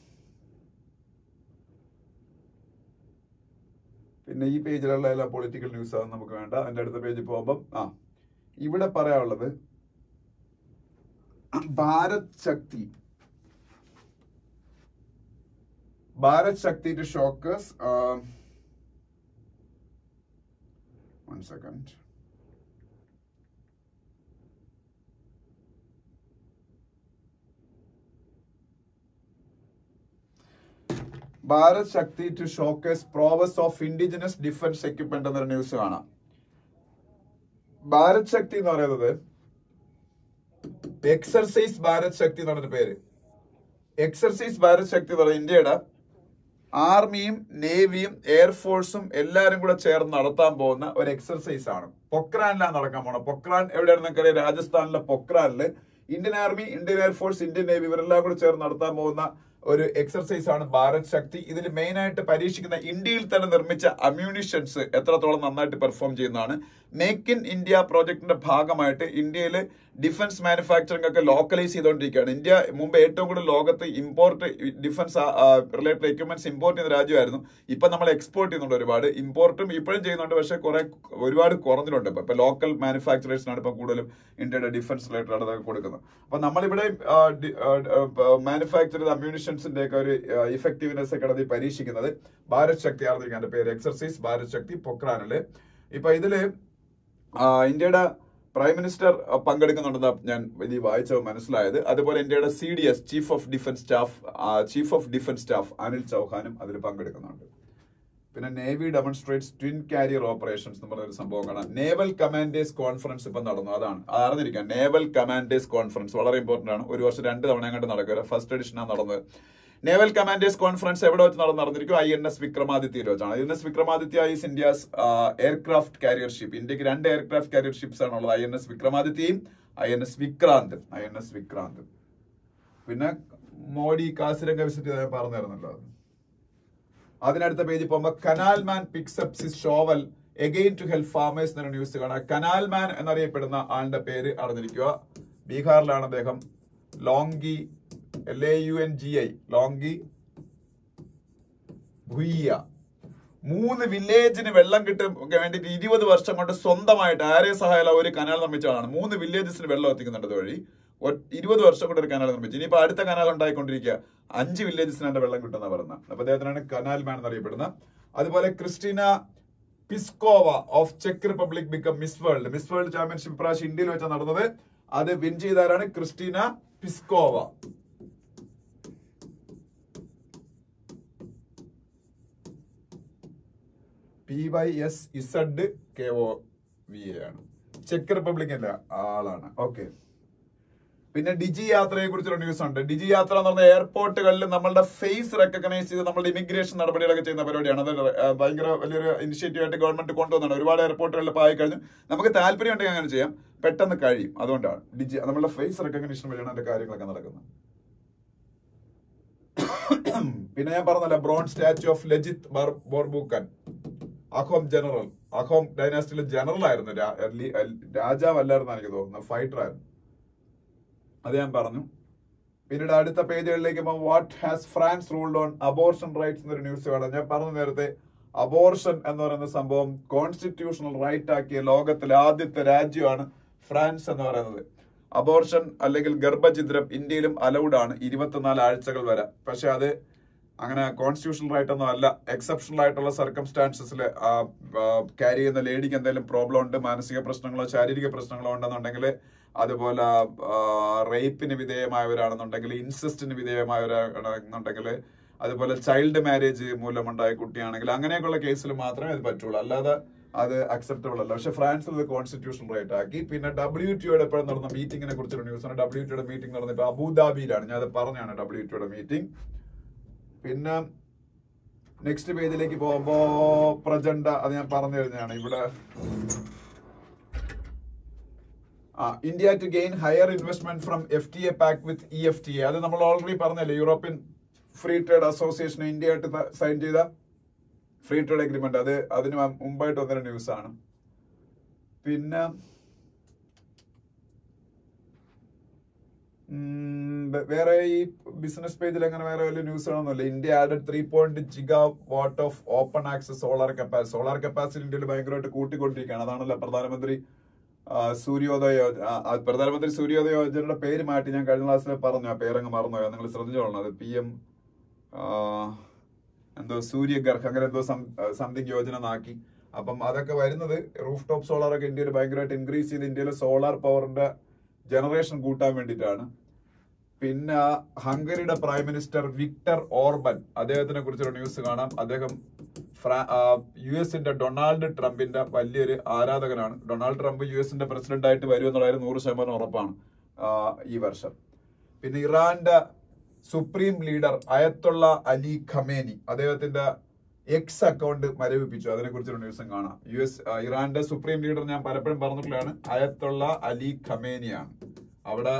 പിന്നെ ഈ പേജിലുള്ള എല്ലാ പൊളിറ്റിക്കൽ ന്യൂസ് അതൊന്നും നമുക്ക് വേണ്ട അതിന്റെ അടുത്ത പേജിൽ പോകുമ്പം ആ ഇവിടെ പറയാനുള്ളത് Bharat Shakti Bharat Shakti to showcase one second Bharat Shakti to showcase prowess of indigenous defence equipment എന്നൊരു ന്യൂസ് കാണാം ഭാരത് ശക്തി എന്ന് പറയുന്നത് എക്സർസൈസ് ഭാരത് ശക്തി എന്ന് പറഞ്ഞൊരു പേര് എക്സർസൈസ് ഭാരത് ശക്തി എന്ന് പറയുന്നത് ഇന്ത്യയുടെ ആർമിയും നേവിയും എയർഫോഴ്സും എല്ലാരും കൂടെ ചേർന്ന് നടത്താൻ പോകുന്ന ഒരു എക്സർസൈസ് ആണ് പൊക്രാനിലാണ് നടക്കാൻ പോണത് പൊക്രാൻ എവിടെയാണെന്ന് നമുക്കറിയാം രാജസ്ഥാനിലെ പൊക്രാനില് Indian army Indian air force Indian navy ഇവരെല്ലാം കൂടെ ചേർന്ന് നടത്താൻ പോകുന്ന ഒരു എക്സർസൈസ് ആണ് ഭാരത് ശക്തി ഇതിൽ മെയിൻ ആയിട്ട് പരീക്ഷിക്കുന്ന ഇന്ത്യയിൽ തന്നെ നിർമ്മിച്ച അമ്യൂണിഷൻസ് എത്രത്തോളം നന്നായിട്ട് പെർഫോം ചെയ്യുന്നതാണ് മേക്ക് ഇൻ ഇന്ത്യ പ്രോജക്ടിന്റെ ഭാഗമായിട്ട് ഇന്ത്യയിൽ ഡിഫൻസ് മാനുഫാക്ചറിംഗ് ഒക്കെ ലോക്കലൈസ് ചെയ്തുകൊണ്ടിരിക്കുകയാണ് ഇന്ത്യ മുമ്പ് ഏറ്റവും കൂടുതൽ ലോകത്ത് import defence related equipments import ചെയ്യുന്ന രാജ്യമായിരുന്നു ഇപ്പൊ നമ്മൾ എക്സ്പോർട്ട് ചെയ്യുന്നുണ്ട് ഒരുപാട് ഇമ്പോർട്ടും ഇപ്പോഴും ചെയ്യുന്നുണ്ട് പക്ഷേ കുറെ ഒരുപാട് കുറഞ്ഞിട്ടുണ്ട് ഇപ്പൊ ഇപ്പൊ ലോക്കൽ മാനുഫാക്ചറേഴ്സിനാണ് ഇപ്പൊ കൂടുതലും ഇന്ത്യയുടെ ഡിഫൻസ് റിലേറ്റഡ് ആണ് അതൊക്കെ കൊടുക്കുന്നത് അപ്പൊ നമ്മളിവിടെ മാനുഫാക്ചർ ചെയ്ത അമ്യൂണിഷൻസിന്റെ ഒക്കെ ഒരു ഇഫക്റ്റീവ്നെസ് ഒക്കെ ആണ് ഈ പരീക്ഷിക്കുന്നത് ഭാരത് ശക്തി ആർന്നിരിക്കും അതിന്റെ പേര് എക്സർസൈസ് ഭാരത് ശക്തി പൊക്രാനില് ഇപ്പൊ ഇതില് ആ, ഇന്ത്യയുടെ പ്രൈം മിനിസ്റ്റർ അഹ്, പങ്കെടുക്കുന്നുണ്ടെന്ന് ഞാൻ ഇത് വായിച്ച മനസ്സിലായത് അതുപോലെ ഇന്ത്യയുടെ C D S chief of defence staff chief of defence staff Anil ചൗഹാനും അതിൽ പങ്കെടുക്കുന്നുണ്ട് പിന്നെ navy demonstrates twin carrier operations എന്ന് പറഞ്ഞ ഒരു സംഭവം കാണാം നേവൽ കമാൻഡേഴ്സ് കോൺഫറൻസ് ഇപ്പൊ നടന്നു അതാണ് അത് അറിഞ്ഞിരിക്കാം നേവൽ കമാൻഡേഴ്സ് കോൺഫറൻസ് വളരെ ഇമ്പോർട്ടന്റ് ആണ് ഒരു വർഷം രണ്ട് തവണ അങ്ങോട്ട് നടക്കുക ഫസ്റ്റ് എഡിഷനാണ് നടന്നത് നേവൽ കമാൻഡേഴ്സ് കോൺഫറൻസ് എവിടെ വെച്ച് നടന്നു നടന്നിരിക്കും ഐ എൻ എസ് വിക്രമാദിത്യയിൽ വെച്ചാണ് I N S Vikramaditya is India's aircraft carrier ship ഇന്ത്യക്ക് രണ്ട് എയർക്രാഫ്റ്റ് കാരിയർ ഷിപ്സ് ആണ് ഉള്ളത് ഐ എൻ എസ് വിക്രമാദിത്യയും ഐ എൻ എസ് വിക്രാന്തും ഐ എൻ എസ് വിക്രാന്തും പിന്നെ മോഡി കാസിരംഗ വിസിറ്റ് ചെയ്ത് ഞാൻ പറഞ്ഞിരുന്നല്ലോ അത് അതിനടുത്ത പേജിൽ പോകുമ്പോൾ canal man picks up his shovel again to help farmers എന്നൊരു ന്യൂസ് കാണാം കനാൽ മാൻ എന്നറിയപ്പെടുന്ന ആളുടെ പേര് അറിഞ്ഞിരിക്കുക ബീഹാറിലാണ് അദ്ദേഹം Laungi L A U N G I Laungi Bhuiyan മൂന്ന് വില്ലേജിന് വെള്ളം കിട്ടും വേണ്ടിയിട്ട് ഇരുപത് വർഷം കൊണ്ട് സ്വന്തമായിട്ട് ആരെ സഹായമുള്ള ഒരു കനാൽ നിർമ്മിച്ച ആളാണ് മൂന്ന് വില്ലേജസിന് വെള്ളം എത്തിക്കുന്നുണ്ട് അതുവഴി ഒ- ഇരുപത് വർഷം കൊണ്ട് ഒരു കനാൽ നിർമ്മിച്ചു ഇനിയിപ്പോ അടുത്ത കനാൽ ഉണ്ടായിക്കൊണ്ടിരിക്കുക അഞ്ച് വില്ലേജസിനാണ് വെള്ളം കിട്ടുന്ന പറയുന്നത് അപ്പൊ അദ്ദേഹത്തിനാണ് കനാൽ മാൻ എന്നറിയപ്പെടുന്നത് അതുപോലെ ക്രിസ്റ്റീന പിസ്കോവ ഓഫ് ചെക്ക് Republic become Miss World Miss World championship പ്രാവശ്യം ഇന്ത്യയിൽ വെച്ചാണ് നടന്നത് അത് വിൻ ചെയ്താരാണ് Kristina Pyszkova P Y S Z K O V A ആണ് ചെക്ക് റിപ്പബ്ലിക് അല്ല ആളാണ് ഓക്കെ പിന്നെ ഡിജി യാത്രയെ കുറിച്ചുള്ള ന്യൂസ് ഉണ്ട് ഡിജി യാത്ര എന്ന് പറഞ്ഞ എയർപോർട്ടുകളിൽ നമ്മളുടെ ഫേസ് റെക്കഗ്നൈസ് ചെയ്ത് നമ്മളുടെ ഇമിഗ്രേഷൻ നടപടികളൊക്കെ ചെയ്യുന്ന പരിപാടിയാണ് അത് ആ, ഭയങ്കര വലിയൊരു ഇനിഷ്യേറ്റീവ് ആയിട്ട് ഗവൺമെന്റ് കൊണ്ടുവന്നാണ് ഒരുപാട് എയർപോർട്ടുകളിൽ ഇപ്പോൾ ആയി കഴിഞ്ഞു നമുക്ക് താല്പര്യം ഉണ്ടെങ്കിൽ അങ്ങനെ ചെയ്യാം പെട്ടെന്ന് കഴിയും അതുകൊണ്ടാണ് ഡിജി നമ്മളുടെ ഫേസ് റെക്കഗ്നീഷൻ വഴിയാണ് അതിന്റെ കാര്യങ്ങളൊക്കെ നടക്കുന്നത് പിന്നെ ഞാൻ പറഞ്ഞല്ലോ ബ്രോൺ സ്റ്റാച്യു ഓഫ് ലജിത് ബർ- ബോർബൂക്കൻ അഹോം ജനറൽ അഹോം ഡൈനാസ്റ്റിയിലെ ജനറൽ ആയിരുന്നു രാ- ലി- രാജാവല്ലായിരുന്നു എനിക്ക് തോന്നുന്നത് ഫൈറ്റർ ആയിരുന്നു അത് ഞാൻ പറഞ്ഞു പിന്നീട് അടുത്ത പേജുകളിലേക്ക് what has France ruled on abortion rights എന്നൊരു ന്യൂസ് കാണാം ഞാൻ പറഞ്ഞു നേരത്തെ അബോർഷൻ എന്ന് പറയുന്ന സംഭവം കോൺസ്റ്റിറ്റ്യൂഷണൽ റൈറ്റ് ആക്കിയ ലോകത്തിലെ ആദ്യത്തെ രാജ്യമാണ് ഫ്രാൻസ് എന്ന് പറയുന്നത് അബോർഷൻ അല്ലെങ്കിൽ ഗർഭഛിദ്രം ഇന്ത്യയിലും അലൗഡ് ആണ് ഇരുപത്തിനാല് ആഴ്ചകൾ വരെ പക്ഷെ അത് അങ്ങനെ കോൺസ്റ്റിറ്റ്യൂഷണൽ ആയിട്ടൊന്നും അല്ല എക്സെപ്ഷണൽ ആയിട്ടുള്ള സർക്കംസ്റ്റാൻസസിൽ ക്യാരി ചെയ്യുന്ന ലേഡിക്ക് എന്തെങ്കിലും പ്രോബ്ലം ഉണ്ട് മാനസിക പ്രശ്നങ്ങളോ ശാരീരിക പ്രശ്നങ്ങളോ ഉണ്ടെന്നുണ്ടെങ്കിൽ അതുപോലെ റേപ്പിന് വിധേയമായവരാണെന്നുണ്ടെങ്കിൽ ഇൻസെസ്റ്റിന് വിധേയമായവരാണെന്നുണ്ടെങ്കിൽ അതുപോലെ ചൈൽഡ് മാരേജ് മൂലമുണ്ടായ കുട്ടിയാണെങ്കിൽ അങ്ങനെയൊക്കെയുള്ള കേസിൽ മാത്രമേ അത് പറ്റുള്ളൂ അല്ലാതെ അത് അക്സെപ്റ്റബിൾ അല്ല പക്ഷെ ഫ്രാൻസിൽ ഇത് കോൺസ്റ്റിറ്റ്യൂഷൻ റൈറ്റ് ആക്കി പിന്നെ ഡബ്ല്യു ടിയുടെ എപ്പോഴും നടന്ന മീറ്റിംഗിനെ കുറിച്ചൊരു ന്യൂസ് ആണ് ഡബ്ല്യു ടിയുടെ മീറ്റിംഗ് നടന്നിട്ട് അബുദാബിയിലാണ് ഞാൻ അത് പറഞ്ഞാണ് ഡബ്ല്യു ടിയുടെ മീറ്റിംഗ് പിന്നെ നെക്സ്റ്റ് പേജിലേക്ക് പോകുമ്പോ പ്രജണ്ട അത് ഞാൻ പറഞ്ഞു കഴിഞ്ഞാണ് ഇവിടെ ആ India to gain higher investment from F T A pact with E F T A അത് നമ്മൾ ഓൾറെഡി പറഞ്ഞല്ലേ European free trade association India ആയിട്ട് സൈൻ ചെയ്ത ഫ്രീ ട്രേഡ് അഗ്രിമെന്റ് അത് അതിന് മുമ്പായിട്ട് വന്നൊരു ന്യൂസ് ആണ് പിന്നെ ഉം, വേ- വേറെ ഈ ബിസിനസ് പേജിൽ അങ്ങനെ വേറെ വലിയ ന്യൂസ് ആണെന്നല്ല India added three point gigawatt of open access solar capacity solar capacity ഇന്ത്യയിൽ ഭയങ്കരമായിട്ട് കൂട്ടിക്കൊണ്ടിരിക്കുകയാണ് അതാണല്ലോ പ്രധാനമന്ത്രി ആ, സൂര്യോദയ യോജ- ആ, ആ, പ്രധാനമന്ത്രി സൂര്യോദയ യോജനയുടെ പേര് മാറ്റി ഞാൻ കഴിഞ്ഞ ക്ലാസ്സിൽ പറഞ്ഞു ആ പേരങ്ങ് മറന്നുപോയോ നിങ്ങൾ ശ്രദ്ധിച്ചോളണം അത് പി എം എന്തോ സൂര്യഗർഹ് അങ്ങനെ എന്തോ സംതിങ് യോജന എന്നാക്കി അപ്പം അതൊക്കെ വരുന്നത് റൂഫ് ടോപ്പ് സോളാർ ഒക്കെ ഇന്ത്യയിൽ ഭയങ്കരമായിട്ട് ഇൻക്രീസ് ചെയ്ത് ഇന്ത്യയിലെ സോളാർ പവറിന്റെ ജനറേഷൻ കൂട്ടാൻ വേണ്ടിയിട്ടാണ് പിന്നെ ഹംഗറിയുടെ പ്രൈം മിനിസ്റ്റർ വിക്ടർ ഓർബൻ അദ്ദേഹത്തിനെ കുറിച്ചൊരു ന്യൂസ് കാണാം അദ്ദേഹം യു എസിന്റെ ഡൊണാൾഡ് ട്രംപിന്റെ വലിയൊരു ആരാധകനാണ് ഡൊണാൾഡ് ട്രംപ് യു എസിന്റെ പ്രസിഡന്റ് ആയിട്ട് വരും എന്നുള്ള കാര്യം നൂറ് ശതമാനം ഉറപ്പാണ് ആ, ഈ വർഷം പിന്നെ ഇറാന്റെ supreme leader Ayatollah Ali Khamenei അദ്ദേഹത്തിന്റെ എക്സ് അക്കൗണ്ട് മരവിപ്പിച്ചു അതിനെ കുറിച്ചൊരു ന്യൂസും കാണാം യു എസ് ആ, ഇറാന്റെ സുപ്രീം ലീഡർ ഞാൻ പലപ്പോഴും പറഞ്ഞിട്ടുള്ളതാണ് അയത്തുള്ള അലി ഖമേനിയാണ് അവിടെ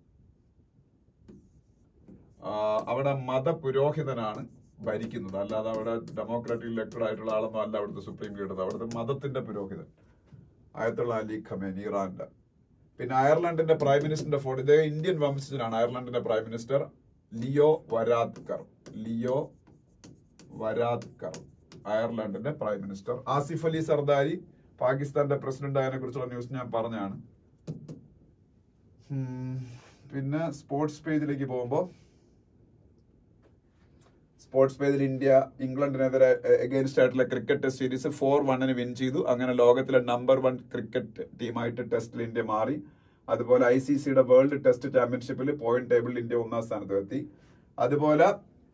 ആ, അവിടെ മതപുരോഹിതനാണ് ഭരിക്കുന്നത് അല്ലാതെ അവിടെ ഡെമോക്രാറ്റിക് ഇലക്ടഡ് ആയിട്ടുള്ള ആളൊന്നും അല്ല അവിടുത്തെ സുപ്രീം ലീഡർ അവിടുത്തെ മതത്തിന്റെ പുരോഹിതൻ ആയത്തുള്ള അലി ഖമേനി ഇറാന്റെ പിന്നെ അയർലൻഡിന്റെ പ്രൈം മിനിസ്റ്ററിന്റെ ഫോട്ടോ ഇദ്ദേഹം ഇന്ത്യൻ വംശജനാണ് അയർലൻഡിന്റെ prime minister Leo Varadkar Leo Varadkar അയർലൻഡിന്റെ പ്രൈം മിനിസ്റ്റർ ആസിഫ് അലി സർദാരി പാകിസ്ഥാന്റെ പ്രസിഡന്റ് ആയതിനെ കുറിച്ചുള്ള ന്യൂസ് ഞാൻ പറഞ്ഞാണ് ഉം, പിന്നെ സ്പോർട്സ് പേജിലേക്ക് പോകുമ്പോൾ സ്പോർട്സ് പേജിൽ ഇന്ത്യ ഇംഗ്ലണ്ടിനെതിരെ എഗൈൻസ്റ്റ് ആയിട്ടുള്ള ക്രിക്കറ്റ് ടെസ്റ്റ് സീരീസ് ഫോർ വണ്ണിന് വിൻ ചെയ്തു അങ്ങനെ ലോകത്തിലെ നമ്പർ വൺ ക്രിക്കറ്റ് ടീമായിട്ട് ടെസ്റ്റിൽ ഇന്ത്യ മാറി അതുപോലെ ഐ സി സിയുടെ വേൾഡ് ടെസ്റ്റ് ചാമ്പ്യൻഷിപ്പിൽ പോയിന്റ് ടേബിളിൽ ഇന്ത്യ ഒന്നാം സ്ഥാനത്ത് എത്തി അതുപോലെ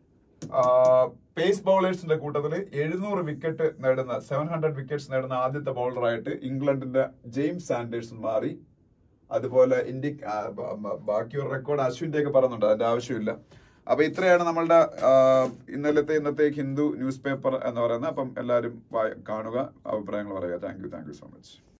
പേസ് ബൗളേഴ്സിന്റെ കൂട്ടത്തിൽ എഴുന്നൂറ് വിക്കറ്റ് നേടുന്ന സെവൻ ഹൺഡ്രഡ് വിക്കറ്റ്സ് നേടുന്ന ആദ്യത്തെ ബൗളറായിട്ട് ഇംഗ്ലണ്ടിന്റെ ജെയിംസ് സാൻഡേഴ്സ് മാറി അതുപോലെ ഇന്ത്യ ആ, ബ- ബ- ബാക്കി ഒരു റെക്കോർഡ് അശ്വിന്റെ ഒക്കെ പറയുന്നുണ്ട് അതിന്റെ ആവശ്യമില്ല അപ്പൊ ഇത്രയാണ് നമ്മളുടെ ആ, ഇന്നലത്തെ ഇന്നത്തെ ഹിന്ദു ന്യൂസ് പേപ്പർ എന്ന് പറയുന്നത് അപ്പം എല്ലാവരും വായ- കാണുക അഭിപ്രായങ്ങൾ പറയുക thank you thank you so much